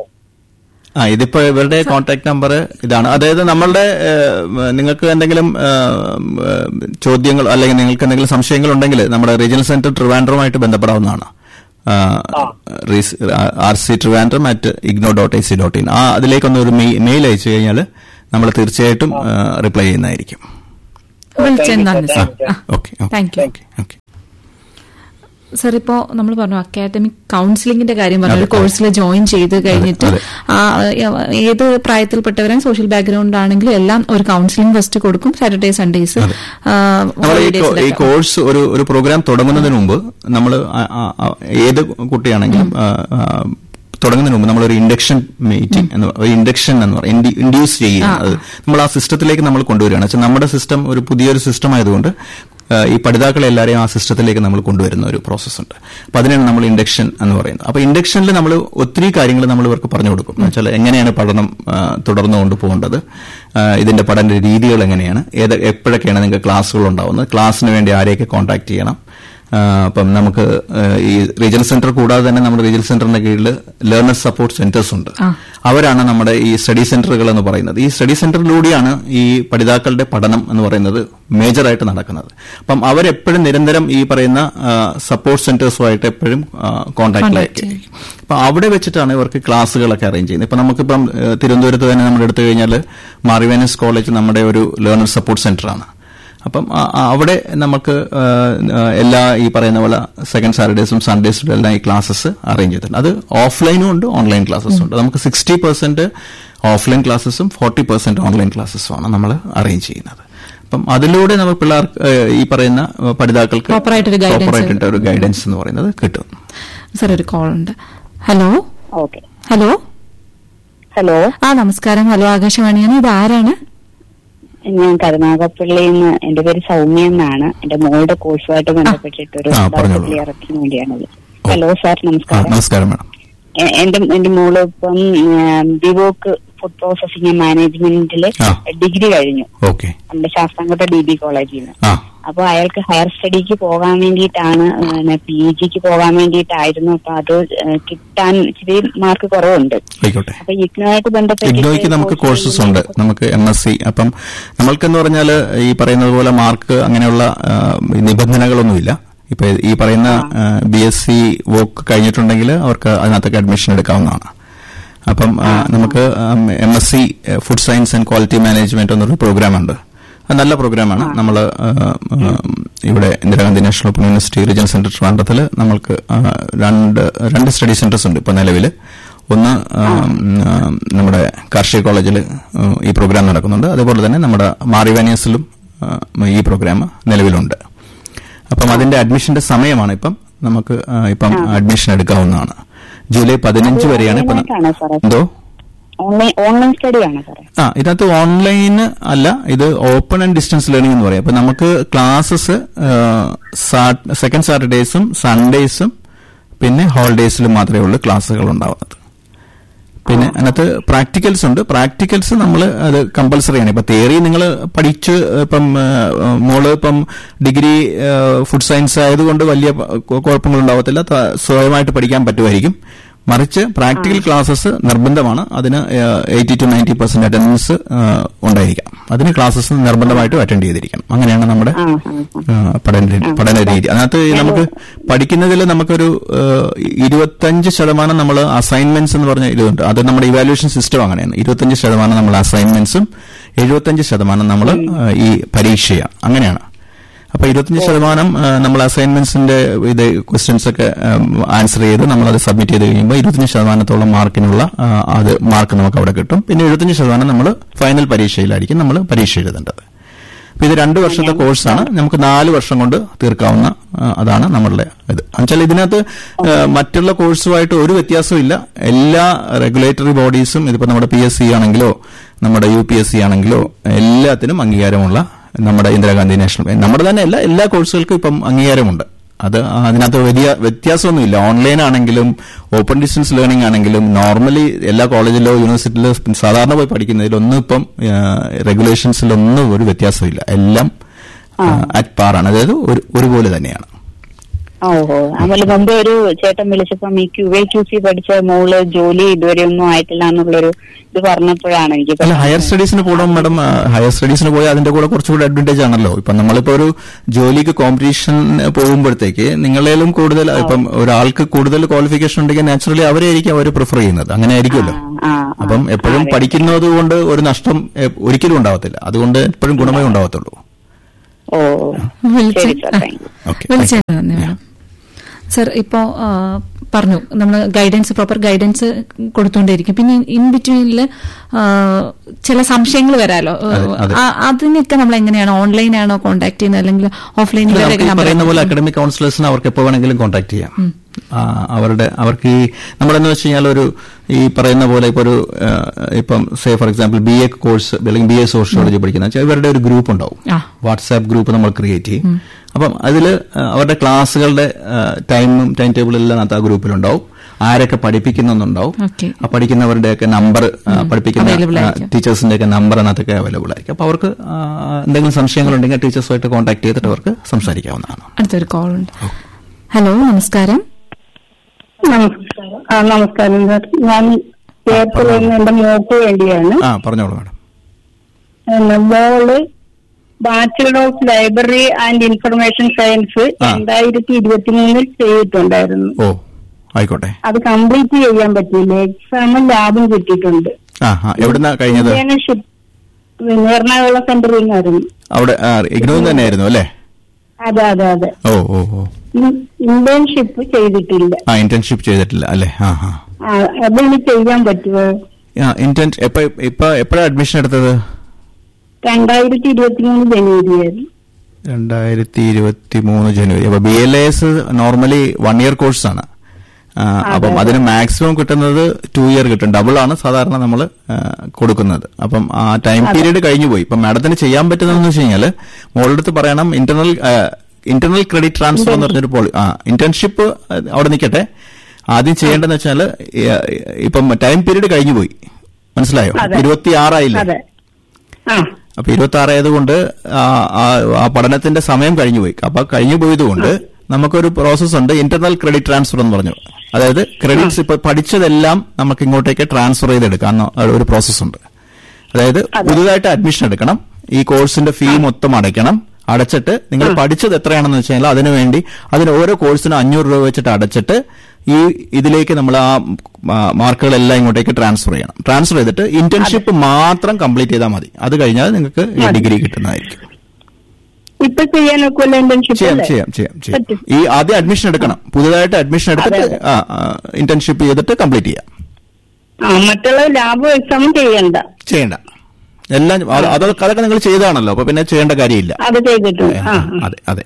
C: ആ ഇതിപ്പോ ഇവരുടെ കോൺടാക്ട് നമ്പർ ഇതാണ് അതായത് നമ്മളുടെ ഏഹ്, നിങ്ങൾക്ക് എന്തെങ്കിലും ഏഹ്, ചോദ്യങ്ങൾ അല്ലെങ്കിൽ നിങ്ങൾക്ക് എന്തെങ്കിലും സംശയങ്ങൾ ഉണ്ടെങ്കിൽ നമ്മുടെ റീജിയണൽ സെന്റർ ട്രിവാൻഡ്രമായിട്ട് ബന്ധപ്പെടാവുന്നതാണ് R C Trivandrum at IGNOU dot A C dot in ആ അതിലേക്കൊന്ന് ഒരു മെയിൽ അയച്ചു കഴിഞ്ഞാൽ നമ്മൾ തീർച്ചയായിട്ടും റിപ്ലൈ ചെയ്യുന്നതായിരിക്കും
B: വിളിച്ചത് നന്ദി സാർ ആ
C: okay
B: thank you
C: okay okay
B: sir ഇപ്പോ നമ്മൾ പറഞ്ഞു അക്കാഡമിക് കൗൺസിലിംഗിന്റെ കാര്യം പറഞ്ഞു
C: അതെ,
B: ഒരു കോഴ്സിൽ ജോയിൻ ചെയ്ത് കഴിഞ്ഞിട്ട്
C: അതെ.
B: ആ, ഏത് പ്രായത്തിൽപ്പെട്ടവരും സോഷ്യൽ ബാക്ക്ഗ്രൗണ്ട് ആണെങ്കിലും എല്ലാം ഒരു കൗൺസിലിംഗ് ഫസ്റ്റ് കൊടുക്കും സാറ്റർഡേ സൺഡേസ്
C: അതെ. നമ്മൾ ഈ കോ- ഈ കോഴ്സ് ഒരു ഒരു പ്രോഗ്രാം തുടങ്ങുന്നതിന് മുമ്പ് നമ്മൾ ഏത് കുട്ടിയാണെങ്കിലും ആ, ആ, തുടങ്ങുന്നതിന് മുമ്പ് നമ്മളൊരു ഇൻഡക്ഷൻ മീറ്റിംഗ് എന്ന് പറ- ഒരു ഇൻഡക്ഷൻ എന്ന് പറയും ഇൻഡ്യൂസ് ചെയ്യുക അത് നമ്മൾ ആ സിസ്റ്റത്തിലേക്ക് നമ്മൾ കൊണ്ടുവരികയാണ് വെച്ചാൽ നമ്മുടെ സിസ്റ്റം ഒരു പുതിയൊരു സിസ്റ്റം ആയതുകൊണ്ട് ആ, ഈ പഠിതാക്കളെ എല്ലാവരെയും ആ സിസ്റ്റത്തിലേക്ക് നമ്മൾ കൊണ്ടുവരുന്ന ഒരു പ്രോസസ്സ് ഉണ്ട് അപ്പൊ അതിനാണ് നമ്മൾ ഇൻഡക്ഷൻ എന്ന് പറയുന്നത് അപ്പൊ ഇൻഡക്ഷനിൽ നമ്മൾ ഒത്തിരി കാര്യങ്ങൾ നമ്മൾ ഇവർക്ക് പറഞ്ഞു കൊടുക്കും എന്ന് വെച്ചാൽ എങ്ങനെയാണ് പഠനം ആ, തുടർന്നു കൊണ്ടുപോകേണ്ടത് ആ, ഇതിന്റെ പഠന രീതികൾ എങ്ങനെയാണ് ഏത് എപ്പോഴൊക്കെയാണ് നിങ്ങൾക്ക് ക്ലാസ്സുകൾ ഉണ്ടാവുന്നത് ക്ലാസ്സിന് വേണ്ടി ആരെയൊക്കെ കോൺടാക്ട് ചെയ്യണം ആ, അപ്പം നമുക്ക് ആ, ഈ റീജിയണൽ സെന്റർ കൂടാതെ തന്നെ നമ്മുടെ റീജിയണൽ സെന്ററിന്റെ കീഴിൽ ലേണർ സപ്പോർട്ട് സെന്റേഴ്സ് ഉണ്ട് അവരാണ് നമ്മുടെ ഈ സ്റ്റഡി സെന്ററുകൾ എന്ന് പറയുന്നത് ഈ സ്റ്റഡി സെന്ററിലൂടെയാണ് ഈ പഠിതാക്കളുടെ പഠനം എന്ന് പറയുന്നത് മേജറായിട്ട് നടക്കുന്നത് അപ്പം അവരെപ്പോഴും നിരന്തരം ഈ പറയുന്ന സപ്പോർട്ട് സെന്റേഴ്സുമായിട്ട് എപ്പോഴും കോൺടാക്റ്റിലേക്ക് അപ്പൊ അവിടെ വെച്ചിട്ടാണ് ഇവർക്ക് ക്ലാസ്സുകളൊക്കെ അറേഞ്ച് ചെയ്യുന്നത് ഇപ്പൊ നമുക്കിപ്പം ആ, തിരുവനന്തപുരത്ത് തന്നെ നമ്മൾ എടുത്തു കഴിഞ്ഞാൽ മാറിവേനസ് കോളേജ് നമ്മുടെ ഒരു ലേണർ സപ്പോർട്ട് സെന്ററാണ് അപ്പം ആ- ആ അവിടെ നമുക്ക് ആ, ആ, എല്ലാ ഈ പറയുന്ന പോലെ സെക്കൻഡ് സാറ്റർഡേസും സൺഡേസിലും എല്ലാം ഈ ക്ലാസ്സസ് അറേഞ്ച് ചെയ്തിട്ടുണ്ട് അത് ഓഫ്ലൈനും ഉണ്ട് ഓൺലൈൻ ക്ലാസ്സസും ഉണ്ട് നമുക്ക് സിക്സ്റ്റി പെർസെന്റ് ഓഫ്ലൈൻ ക്ലാസ്സസും ഫോർട്ടി പെർസെന്റ് ഓൺലൈൻ ക്ലാസ്സസും ആണ് നമ്മൾ അറേഞ്ച് ചെയ്യുന്നത് അപ്പം അതിലൂടെ നമ്മൾ പിള്ളേർക്ക് ഏ, ഈ പറയുന്ന ഏ, പഠിതാക്കൾക്ക്
B: Proper ആയിട്ടൊരു guidance.
C: proper ആയിട്ടുള്ള ഒരു ഗൈഡൻസ് എന്ന് പറയുന്നത് കിട്ടും
B: സർ ഒരു കോൾ ഉണ്ട് ഹലോ
E: ഓക്കെ
B: ഹലോ
E: ഹലോ
B: ആ നമസ്കാരം ഹലോ ആകാശവാണിയാണ് ഇത് ആരാണ്
E: ഞാൻ കരുനാഗപ്പള്ളിയിൽ നിന്ന് എന്റെ പേര് സൗമ്യ എന്നാണ് എന്റെ മോളുടെ കോഴ്സുമായിട്ട് ബന്ധപ്പെട്ടിട്ടൊരു
C: ആ, പറഞ്ഞോളൂ.
E: ക്ലിയറക്കിന് വേണ്ടിയാണത് ഹലോ സാർ
C: ആ,
E: നമസ്കാരം
C: നമസ്കാരം മാഡം
E: എ- എന്റെ എന്റെ മോള് ഇപ്പം വിവോക്ക് ഫുഡ് പ്രോസസിംഗ് മാനേജ്മെന്റിൽ
C: ആ.
E: ഡിഗ്രി കഴിഞ്ഞു
C: ഓക്കെ
E: നമ്മുടെ ശാസ്താംകോട്ട ഡി ബി കോളേജിൽ നിന്ന്
C: ആ
E: അപ്പൊ അയാൾക്ക് ഹയർ സ്റ്റഡിക്ക് പോകാൻ വേണ്ടിയിട്ടാണ് പി ജിക്ക് പോകാൻ വേണ്ടിയിട്ടായിരുന്നു അപ്പൊ അത് ഏഹ്, കിട്ടാൻ ഇച്ചിരി മാർക്ക് കുറവുണ്ട്
C: ആയിക്കോട്ടെ
E: അപ്പൊ ഇഗ്നോയായിട്ട് ബന്ധപ്പെട്ട്
C: ഇഗ്നോയ്ക്ക് നമുക്ക് കോഴ്സസ് ഉണ്ട് നമുക്ക് എം എസ് സി അപ്പം നമ്മൾക്കെന്ന് പറഞ്ഞാൽ ഈ പറയുന്നത് പോലെ മാർക്ക് അങ്ങനെയുള്ള ആ, നിബന്ധനകളൊന്നുമില്ല ഇപ്പൊ ഈ പറയുന്ന ബി എസ് സി വോക്ക് കഴിഞ്ഞിട്ടുണ്ടെങ്കിൽ അവർക്ക് അതിനകത്തൊക്കെ അഡ്മിഷൻ എടുക്കാവുന്നതാണ് അപ്പം ആ, നമുക്ക് M S C food science and quality management എന്നൊരു പ്രോഗ്രാം ഉണ്ട് അത് നല്ല പ്രോഗ്രാമാണ് നമ്മൾ ഇവിടെ Indira Gandhi national open university regional centre ട്രിവാൻഡ്രത്തിൽ നമ്മൾക്ക് ആ, രണ്ട് രണ്ട് സ്റ്റഡി സെന്റേഴ്സ് ഉണ്ട് ഇപ്പൊ നിലവിൽ ഒന്ന് ആ, ആ, നമ്മുടെ കാർഷിക കോളേജിൽ ഈ പ്രോഗ്രാം നടക്കുന്നുണ്ട് അതേപോലെ തന്നെ നമ്മുടെ മാറിവാനിയസിലും ഈ പ്രോഗ്രാം നിലവിലുണ്ട് അപ്പം അതിന്റെ അഡ്മിഷന്റെ സമയമാണ് ഇപ്പം നമുക്ക് ആ, ഇപ്പം അഡ്മിഷൻ എടുക്കാവുന്നതാണ് ജൂലൈ പതിനഞ്ച് വരെയാണ് ഇപ്പം
E: ഓൺലൈനായിട്ടാണോ സാറേ?
C: എന്തോ
E: ഓൺലൈൻ ഓൺലൈൻ സ്റ്റഡി ആണോ സാറേ
C: ആ ഇതിനകത്ത് ഓൺലൈൻ അല്ല ഇത് ഓപ്പൺ ആൻഡ് ഡിസ്റ്റൻസ് ലേണിംഗ് എന്ന് പറയും അപ്പൊ നമുക്ക് ക്ലാസ്സസ് സെക്കൻഡ് സാറ്റർഡേസും സൺഡേസും പിന്നെ ഹോളിഡേസിലും മാത്രമേ ഉള്ളൂ ക്ലാസ്സുകൾ ഉണ്ടാവുന്നത് പിന്നെ അതിനകത്ത് പ്രാക്ടിക്കൽസ് ഉണ്ട് പ്രാക്ടിക്കൽസ് നമ്മൾ അത് കമ്പൽസറി ആണ് ഇപ്പൊ തിയറി നിങ്ങൾ പഠിച്ച് ഇപ്പം ആ, മോള് ഇപ്പം ഡിഗ്രി ഫുഡ് സയൻസ് ആയതുകൊണ്ട് വലിയ കുഴപ്പങ്ങൾ ഉണ്ടാവത്തില്ല ത- സ്വയമായിട്ട് പഠിക്കാൻ പറ്റുമായിരിക്കും മറിച്ച് പ്രാക്ടിക്കൽ ക്ലാസ്സസ് നിർബന്ധമാണ് അതിന് eighty to ninety percent attendance ഉണ്ടായിരിക്കാം അതിന് ക്ലാസ്സസ് നിർബന്ധമായിട്ടും അറ്റൻഡ് ചെയ്തിരിക്കണം അങ്ങനെയാണ് നമ്മുടെ
E: ആ ആ ആ.
C: ആ, പഠന രീതി- പഠന രീതി അതിനകത്ത് ഈ നമുക്ക് പഠിക്കുന്നതിൽ നമുക്കൊരു ആ, ഇരുപത്തഞ്ച് ശതമാനം നമ്മൾ അസൈൻമെന്റ്സ് എന്ന് പറഞ്ഞ ഇതുണ്ട് അത് നമ്മുടെ ഇവാലുവേഷൻ സിസ്റ്റം അങ്ങനെയാണ് ഇരുപത്തഞ്ച് ശതമാനം നമ്മൾ അസൈൻമെന്റ്സും എഴുപത്തഞ്ച് ശതമാനം നമ്മൾ ഈ പരീക്ഷയാണ് അങ്ങനെയാണ് അപ്പൊ ഇരുപത്തഞ്ച് ശതമാനം ആ, നമ്മൾ അസൈൻമെന്റ്സിന്റെ ഇത് ക്വസ്റ്റ്യൻസ് ഒക്കെ ആൻസർ ചെയ്ത് നമ്മൾ അത് സബ്മിറ്റ് ചെയ്ത് കഴിയുമ്പോൾ ഇരുപത്തഞ്ച് ശതമാനത്തോളം മാർക്കിനുള്ള ആ, അത് മാർക്ക് നമുക്ക് അവിടെ കിട്ടും പിന്നെ എഴുപത്തഞ്ച് ശതമാനം നമ്മൾ ഫൈനൽ പരീക്ഷയിലായിരിക്കും നമ്മൾ പരീക്ഷ എഴുതേണ്ടത് അപ്പൊ ഇത് രണ്ട് വർഷത്തെ കോഴ്സാണ് നമുക്ക് നാല് വർഷം കൊണ്ട് തീർക്കാവുന്ന ആ, അതാണ് നമ്മളുടെ ഇത് എന്നുവെച്ചാൽ ഇതിനകത്ത് ആ, മറ്റുള്ള കോഴ്സുമായിട്ട് ഒരു വ്യത്യാസവും ഇല്ല എല്ലാ റെഗുലേറ്ററി ബോഡീസും ഇതിപ്പോ നമ്മുടെ പി എസ് സി ആണെങ്കിലോ നമ്മുടെ യു പി എസ് സി ആണെങ്കിലോ എല്ലാത്തിനും അംഗീകാരമുള്ള നമ്മുടെ ഇന്ദിരാഗാന്ധി നാഷണൽ നമ്മുടെ തന്നെ എല്ലാ എല്ലാ കോഴ്സുകൾക്കും ഇപ്പം അംഗീകാരമുണ്ട് അത് അതിനകത്ത് വലിയ വ്യത്യാസമൊന്നുമില്ല ഓൺലൈൻ ആണെങ്കിലും ഓപ്പൺ ഡിസ്റ്റൻസ് ലേണിംഗ് ആണെങ്കിലും നോർമലി എല്ലാ കോളേജിലോ യൂണിവേഴ്സിറ്റിയിലോ സാധാരണ പോയി പഠിക്കുന്നതിലൊന്നും ഇപ്പം റെഗുലേഷൻസിലൊന്നും ഒരു വ്യത്യാസമില്ല എല്ലാം അറ്റ് പാറാണ് അതായത് ഒരു ഒരുപോലെ തന്നെയാണ്
E: ഓ ഓ അതുപോലെ മുമ്പ് ഒരു ചേട്ടൻ വിളിച്ചപ്പം ഈ ക്യു എ ക്യു സി പഠിച്ച മോള് ജോലി ഇതുവരെ ഒന്നും ആയിട്ടില്ല എന്നുള്ളൊരു ഇത് പറഞ്ഞപ്പോഴാണ് എനിക്ക്
C: അല്ല ഹയർ സ്റ്റഡീസിന് പോകണം മാഡം ആ, ഹയർ സ്റ്റഡീസിന് പോയാൽ അതിന്റെ കൂടെ കുറച്ചുകൂടി അഡ്വാൻറ്റേജ് ആണല്ലോ ഇപ്പം നമ്മളിപ്പോ ഒരു ജോലിക്ക് കോമ്പറ്റീഷൻ പോകുമ്പോഴത്തേക്ക് നിങ്ങളേലും കൂടുതൽ ഇപ്പം ഒരാൾക്ക് കൂടുതൽ ക്വാളിഫിക്കേഷൻ ഉണ്ടെങ്കിൽ നാച്ചുറലി അവരെയായിരിക്കും അവർ പ്രിഫർ ചെയ്യുന്നത് അങ്ങനെ ആയിരിക്കുമല്ലോ
E: ആ, ആ,
C: അപ്പം എപ്പോഴും
E: അതെ.
C: പഠിക്കുന്നത് കൊണ്ട് ഒരു നഷ്ടം എ, ഒരിക്കലും ഉണ്ടാവത്തില്ല അതുകൊണ്ട് എപ്പോഴും ഗുണമേ ഉണ്ടാവത്തുള്ളൂ
E: ഓ ഓ.
B: വിളിച്ച
E: ശരി സാർ താങ്ക് യു
C: Okay,
B: വിളിച്ചത്
C: thank you.
B: നന്ദി മാഡം സർ ഇപ്പോ ആ, പറഞ്ഞു നമ്മൾ ഗൈഡൻസ് പ്രോപ്പർ ഗൈഡൻസ് കൊടുത്തുകൊണ്ടേയിരിക്കും പിന്നെ ഇൻ ബിറ്റ്വീനിൽ ചില സംശയങ്ങൾ വരാലോ
C: അതെ, അതെ.
B: ആ, അതിനൊക്കെ നമ്മൾ എങ്ങനെയാണ് ഓൺലൈനാണോ കോൺടാക്ട് ചെയ്യുന്നത് അല്ലെങ്കിൽ ഓഫ്ലൈനിൽ
C: നമുക്ക് ഈ പറയുന്ന പോലെ അക്കാഡമിക് കൗൺസിലേഴ്സിനെ അവർക്ക് എപ്പോ വേണമെങ്കിലും കോൺടാക്ട് ചെയ്യാം ആ, അവരുടെ അവർക്ക് ഈ നമ്മളെന്ന് വെച്ച് കഴിഞ്ഞാൽ ഒരു ഈ പറയുന്ന പോലെ ഇപ്പൊ ഒരു ആ, ഇപ്പം say for example B A course അല്ലെങ്കിൽ ബി എ സോഷ്യോളജി പഠിക്കുന്ന വെച്ചാൽ ഇവരുടെ ഒരു ഗ്രൂപ്പ് ഉണ്ടാവും
B: ആ.
C: വാട്സാപ്പ് ഗ്രൂപ്പ് നമ്മൾ ക്രിയേറ്റ് ചെയ്യും അപ്പം അതിൽ അവരുടെ ക്ലാസ്സുകളുടെ ടൈമും ടൈം ടേബിളും എല്ലാം അതിനകത്ത് ആ ഗ്രൂപ്പിലുണ്ടാവും ആരൊക്കെ പഠിപ്പിക്കുന്നുണ്ടാവും
B: Okay.
C: ആ പഠിക്കുന്നവരുടെയൊക്കെ നമ്പർ പഠിപ്പിക്കുന്ന
B: Available ആയിരിക്കും.
C: ടീച്ചേഴ്സിന്റെ ഒക്കെ നമ്പർ അതിനകത്തൊക്കെ അവൈലബിൾ ആയിരിക്കും അപ്പൊ അവർക്ക് ആ, എന്തെങ്കിലും സംശയങ്ങളുണ്ടെങ്കിൽ ടീച്ചേഴ്സുമായിട്ട് കോൺടാക്ട് ചെയ്തിട്ട് അവർക്ക് സംസാരിക്കാവുന്നതാണ്
B: അടുത്തൊരു കോൾ ഉണ്ട് ഹലോ നമസ്കാരം
F: നമസ്കാരം ആ നമസ്കാരം സാർ ഞാൻ ചേർത്തല എന്റെ മോക്ക് വേണ്ടിയാണ്
C: ആ പറഞ്ഞോളൂ മാഡം
F: പിന്നെ മോള് bachelor of library and information science
C: ആ.
F: രണ്ടായിരത്തി ഇരുപത്തി മൂന്നിൽ ചെയ്തിട്ടുണ്ടായിരുന്നു
C: ഓ ആയിക്കോട്ടെ
F: അത് കംപ്ലീറ്റ് ചെയ്യാൻ പറ്റിയില്ല എക്സാമും ലാബും കിട്ടിയിട്ടുണ്ട്
C: ആ ആ എവിടുന്നാ കഴിഞ്ഞത്
F: ഇന്റേൺഷിപ്പ് പിന്നെ എറണാകുളം സെന്ററിൽ നിന്നായിരുന്നു
C: അവിടെ ഇഗ്നോ തന്നെയായിരുന്നു അല്ലേ
F: അതെ അതെ അതെ
C: ഓ ഓ ഓ
F: ഇന്റേൺഷിപ്പ് ചെയ്തിട്ടില്ല
C: ആ ഇന്റേൺഷിപ്പ് ചെയ്തിട്ടില്ല അല്ലേ ആ ആ
F: ആ, അതിന് ചെയ്യാൻ പറ്റുമോ
C: ആ ഇന്റേൺ എപ്പോ ഇപ്പൊ എപ്പോഴാണ് അഡ്മിഷൻ എടുത്തത്
F: രണ്ടായിരത്തി ഇരുപത്തി മൂന്ന് ജനുവരിയായിരുന്നു
C: രണ്ടായിരത്തി ഇരുപത്തി മൂന്ന് ജനുവരി അപ്പൊ B L S normally one year course അപ്പം അതിന് മാക്സിമം കിട്ടുന്നത് ടു ഇയർ കിട്ടും ഡബിൾ ആണ് സാധാരണ നമ്മൾ കൊടുക്കുന്നത് അപ്പം ആ ടൈം പീരീഡ് കഴിഞ്ഞു പോയി ഇപ്പം മാഡത്തിന് ചെയ്യാൻ പറ്റുന്നതെന്ന് വെച്ച് കഴിഞ്ഞാൽ മോളുടെ അടുത്ത് പറയണം ഇന്റർണൽ ഇന്റർണൽ ക്രെഡിറ്റ് ട്രാൻസ്ഫർ എന്ന് പറഞ്ഞൊരു പോളി ആ ഇന്റേൺഷിപ്പ് അവിടെ നിൽക്കട്ടെ ആദ്യം ചെയ്യേണ്ടതെന്ന് വെച്ചാൽ ഇപ്പം ടൈം പീരീഡ് കഴിഞ്ഞു പോയി മനസ്സിലായോ
F: അതെ.
C: ഇരുപത്തി ആറായില്ലേ
F: അതെ ആ
C: അപ്പൊ ഇരുപത്തി ആറ് ആയതുകൊണ്ട് ആ- ആ- ആ പഠനത്തിന്റെ സമയം കഴിഞ്ഞു പോയി അപ്പൊ കഴിഞ്ഞു പോയതുകൊണ്ട് നമുക്കൊരു പ്രോസസ് ഉണ്ട് ഇന്റർണൽ ക്രെഡിറ്റ് ട്രാൻസ്ഫർ എന്ന് പറഞ്ഞു അതായത് ക്രെഡിറ്റ്സ് ഇപ്പൊ പഠിച്ചതെല്ലാം നമുക്ക് ഇങ്ങോട്ടേക്ക് ട്രാൻസ്ഫർ ചെയ്തെടുക്കാം എന്ന ഒരു പ്രോസസ് ഉണ്ട് അതായത് പുതുതായിട്ട് അഡ്മിഷൻ എടുക്കണം ഈ കോഴ്സിന്റെ ഫീ മൊത്തം അടയ്ക്കണം അടച്ചിട്ട് നിങ്ങൾ പഠിച്ചത് എത്രയാണെന്ന് വെച്ച് കഴിഞ്ഞാൽ അതിനുവേണ്ടി അതിന് ഓരോ കോഴ്സിനും അഞ്ഞൂറ് രൂപ വെച്ചിട്ട് അടച്ചിട്ട് ഈ ഇതിലേക്ക് നമ്മൾ ആ ആ, മാർക്കുകളെല്ലാം ഇങ്ങോട്ടേക്ക് ട്രാൻസ്ഫർ ചെയ്യണം ട്രാൻസ്ഫർ ചെയ്തിട്ട് ഇന്റേൺഷിപ്പ് മാത്രം കംപ്ലീറ്റ് ചെയ്താൽ മതി അത് കഴിഞ്ഞാൽ നിങ്ങൾക്ക് ഈ ഡിഗ്രി കിട്ടുന്നതായിരിക്കും
F: ഇപ്പൊ ചെയ്യാൻ ഒക്കുമല്ലോ ഇന്റേൺഷിപ്പ്
C: ചെയ്യാം ചെയ്യാം ചെയ്യാം ചെയ്യാം
F: പറ്റും.
C: ഈ ആദ്യം അഡ്മിഷൻ എടുക്കണം പുതുതായിട്ട് അഡ്മിഷൻ എടുത്തിട്ട് ഇന്റേൺഷിപ്പ് ചെയ്തിട്ട് കംപ്ലീറ്റ് ചെയ്യാം
F: ആ മറ്റുള്ള ലാബും എക്സാമും ചെയ്യണ്ട
C: ചെയ്യണ്ട എല്ലാം അത് അതൊക്കെ അതൊക്കെ നിങ്ങൾ ചെയ്താണല്ലോ അപ്പൊ പിന്നെ ചെയ്യേണ്ട കാര്യമില്ല
F: അത് ചെയ്തിട്ടുണ്ട് ആ ആ.
C: അതെ അതെ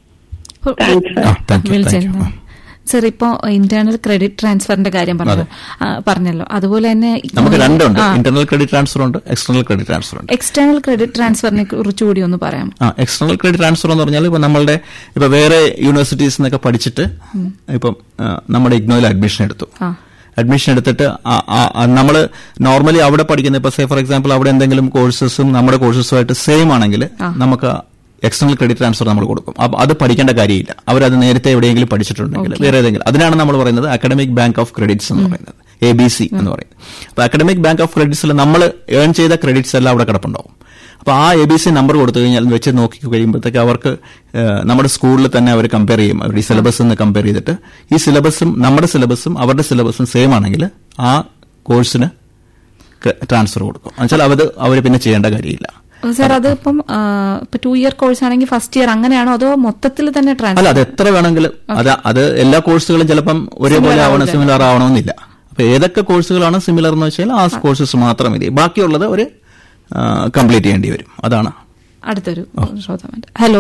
F: Thanks, sir.
C: ആ താങ്ക് യു താങ്ക് യു
B: വിളിച്ചിരുന്നു സർ ഇപ്പോ ഇന്റേണൽ ക്രെഡിറ്റ് ട്രാൻസ്ഫറിന്റെ കാര്യം പറഞ്ഞു ആ, പറഞ്ഞല്ലോ അതുപോലെ തന്നെ
C: നമുക്ക് രണ്ടുണ്ട്
B: ആ,
C: ഇന്റർണൽ ക്രെഡിറ്റ് ട്രാൻസ്ഫർ ഉണ്ട് എക്സ്റ്റർണൽ ക്രെഡിറ്റ് ട്രാൻസ്ഫർ ഉണ്ട്
B: എക്സ്റ്റേണൽ ക്രെഡിറ്റ് ട്രാൻസ്ഫറിനെ കുറിച്ച് കൂടി ഒന്ന് പറയാം
C: ആ എക്സ്റ്റർണൽ ക്രെഡിറ്റ് ട്രാൻസ്ഫർ എന്ന് പറഞ്ഞാൽ ഇപ്പൊ നമ്മളുടെ ഇപ്പൊ വേറെ യൂണിവേഴ്സിറ്റീസ് നിന്നൊക്കെ പഠിച്ചിട്ട് ഇപ്പം ആ, നമ്മുടെ ഇഗ്നോയിൽ അഡ്മിഷൻ എടുത്തു
B: ആ.
C: അഡ്മിഷൻ എടുത്തിട്ട് നമ്മൾ നോർമലി അവിടെ പഠിക്കുന്ന ഇപ്പൊ സേ ഫോർ എക്സാമ്പിൾ അവിടെ എന്തെങ്കിലും കോഴ്സസും നമ്മുടെ കോഴ്സസുമായിട്ട് സെയിം ആണെങ്കിൽ നമുക്ക് എക്സ്റ്റർണൽ ക്രെഡിറ്റ് ട്രാൻസ്ഫർ നമ്മൾ കൊടുക്കും അപ്പൊ അത് പഠിക്കേണ്ട കാര്യമില്ല അവരത് നേരത്തെ എവിടെയെങ്കിലും പഠിച്ചിട്ടുണ്ടെങ്കിൽ വേറെ ഏതെങ്കിലും അതിനാണ് നമ്മൾ പറയുന്നത് അക്കാഡമിക് ബാങ്ക് ഓഫ് ക്രെഡിറ്റ്സ് എന്ന് പറയുന്നത് എ ബി സി എന്ന് പറയുന്നത് അപ്പൊ അക്കാഡമിക് ബാങ്ക് ഓഫ് ക്രെഡിറ്റ്സിൽ നമ്മൾ ഏൺ ചെയ്ത ക്രെഡിറ്റ്സ് എല്ലാം അവിടെ കിടപ്പുണ്ടാവും അപ്പൊ ആ എ ബി സി നമ്പർ കൊടുത്തു കഴിഞ്ഞാൽ വെച്ച് നോക്കി കഴിയുമ്പോഴത്തേക്ക് അവർക്ക് ഏഹ്, നമ്മുടെ സ്കൂളിൽ തന്നെ അവർ കമ്പയർ ചെയ്യും അവരുടെ ഈ സിലബസ് നിന്ന് കമ്പയർ ചെയ്തിട്ട് ഈ സിലബസും നമ്മുടെ സിലബസും അവരുടെ സിലബസും സെയിം ആണെങ്കിൽ ആ കോഴ്സിന് ട്രാൻസ്ഫർ കൊടുക്കും എന്നുവെച്ചാൽ അവർ അവർ പിന്നെ ചെയ്യേണ്ട കാര്യമില്ല
B: സർ അത് ഇപ്പം ആ, ഇപ്പൊ ടു ഇയർ കോഴ്സ് ആണെങ്കിൽ ഫസ്റ്റ് ഇയർ അങ്ങനെയാണോ അതോ മൊത്തത്തിൽ തന്നെ
C: അല്ല
B: ട്രാൻസ്ഫർ
C: അത് എത്ര വേണമെങ്കിലും അത് അത് എല്ലാ കോഴ്സുകളും ചിലപ്പം ഒരേപോലെ ആവണം സിമിലർ ആവണമെന്നില്ല അപ്പൊ ഏതൊക്കെ കോഴ്സുകളാണ് സിമിലർ എന്ന് വെച്ചാൽ ആ കോഴ്സസ് മാത്രം മതി ബാക്കിയുള്ളത് ഒരു കംപ്ലീറ്റ് ചെയ്യേണ്ടി വരും അതാണ്
B: അടുത്തൊരു ശ്രോതാവുണ്ട് ഹലോ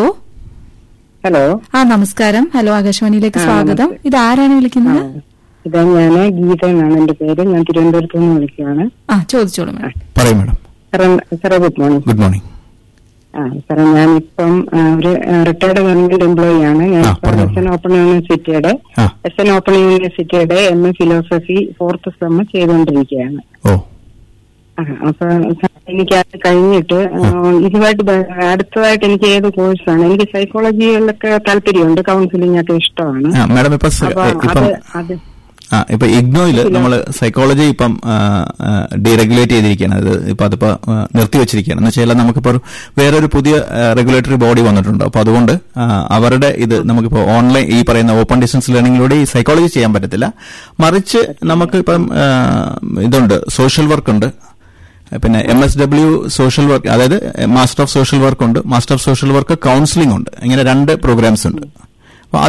F: ഹലോ
B: ആ നമസ്കാരം ഹലോ ആകാശവാണിയിലേക്ക് സ്വാഗതം ഇത് ആരാണ് വിളിക്കുന്നത്
F: ഇതാ ഞാന് ഗീത എന്നാണ് എന്റെ പേര് ഞാൻ തിരുവനന്തപുരത്ത് നിന്ന് വിളിക്കുകയാണ്
B: ആ ചോദിച്ചോളൂ മാഡം
C: പറയും മാഡം
F: സാറേ സാറേ ഗുഡ് മോർണിംഗ്
C: ഗുഡ് മോർണിംഗ്
F: ആ സാറേ ഞാനിപ്പം ആ, ഒരു റിട്ടയർഡ് ഗവൺമെന്റ് എംപ്ലോയി ആണ് ഞാൻ
C: ആ, പറഞ്ഞോളൂ.
F: എസ് എൻ ഓപ്പൺ യൂണിവേഴ്സിറ്റിയുടെ
C: ആ.
F: എസ് എൻ ഓപ്പൺ യൂണിവേഴ്സിറ്റിയുടെ M A philosophy fourth sem ചെയ്തുകൊണ്ടിരിക്കുകയാണ്
C: ഓ
F: ആ, അപ്പൊ സാർ, എനിക്ക് അത് കഴിഞ്ഞിട്ട് ആ, ഇതുമായിട്ട് ബ- അടുത്തതായിട്ട് എനിക്ക് ഏത് കോഴ്സാണ് എനിക്ക് സൈക്കോളജിയിലൊക്കെ താല്പര്യമുണ്ട് കൗൺസിലിംഗ് ഒക്കെ ഇഷ്ടമാണ്
C: ആ മാഡം ഇപ്പൊ സ-
F: അപ്പൊ
C: ഇപ്പം
F: അത് അത്
C: ആ ഇപ്പൊ ഇഗ്നോയിൽ നമ്മൾ സൈക്കോളജി ഇപ്പം ഡീറെഗുലേറ്റ് ചെയ്തിരിക്കുകയാണ് അത് ഇപ്പൊ അതിപ്പോ ആ, നിർത്തിവെച്ചിരിക്കുകയാണ് എന്ന് വെച്ചാൽ നമുക്കിപ്പോ ഒരു വേറൊരു പുതിയ റെഗുലേറ്ററി ബോഡി വന്നിട്ടുണ്ട് അപ്പൊ അതുകൊണ്ട് ആ, അവരുടെ ഇത് നമുക്കിപ്പോ ഓൺലൈൻ ഈ പറയുന്ന ഓപ്പൺ ഡിസ്റ്റൻസ് ലേണിംഗിലൂടെ ഈ സൈക്കോളജി ചെയ്യാൻ പറ്റത്തില്ല മറിച്ച് നമുക്ക് ഇപ്പം ആ, ഇതുണ്ട് സോഷ്യൽ വർക്ക് ഉണ്ട് പിന്നെ M S W social work അതായത് മാസ്റ്റർ ഓഫ് സോഷ്യൽ വർക്ക് ഉണ്ട് master of social work counselling ഉണ്ട് ഇങ്ങനെ രണ്ട് പ്രോഗ്രാംസ് ഉണ്ട്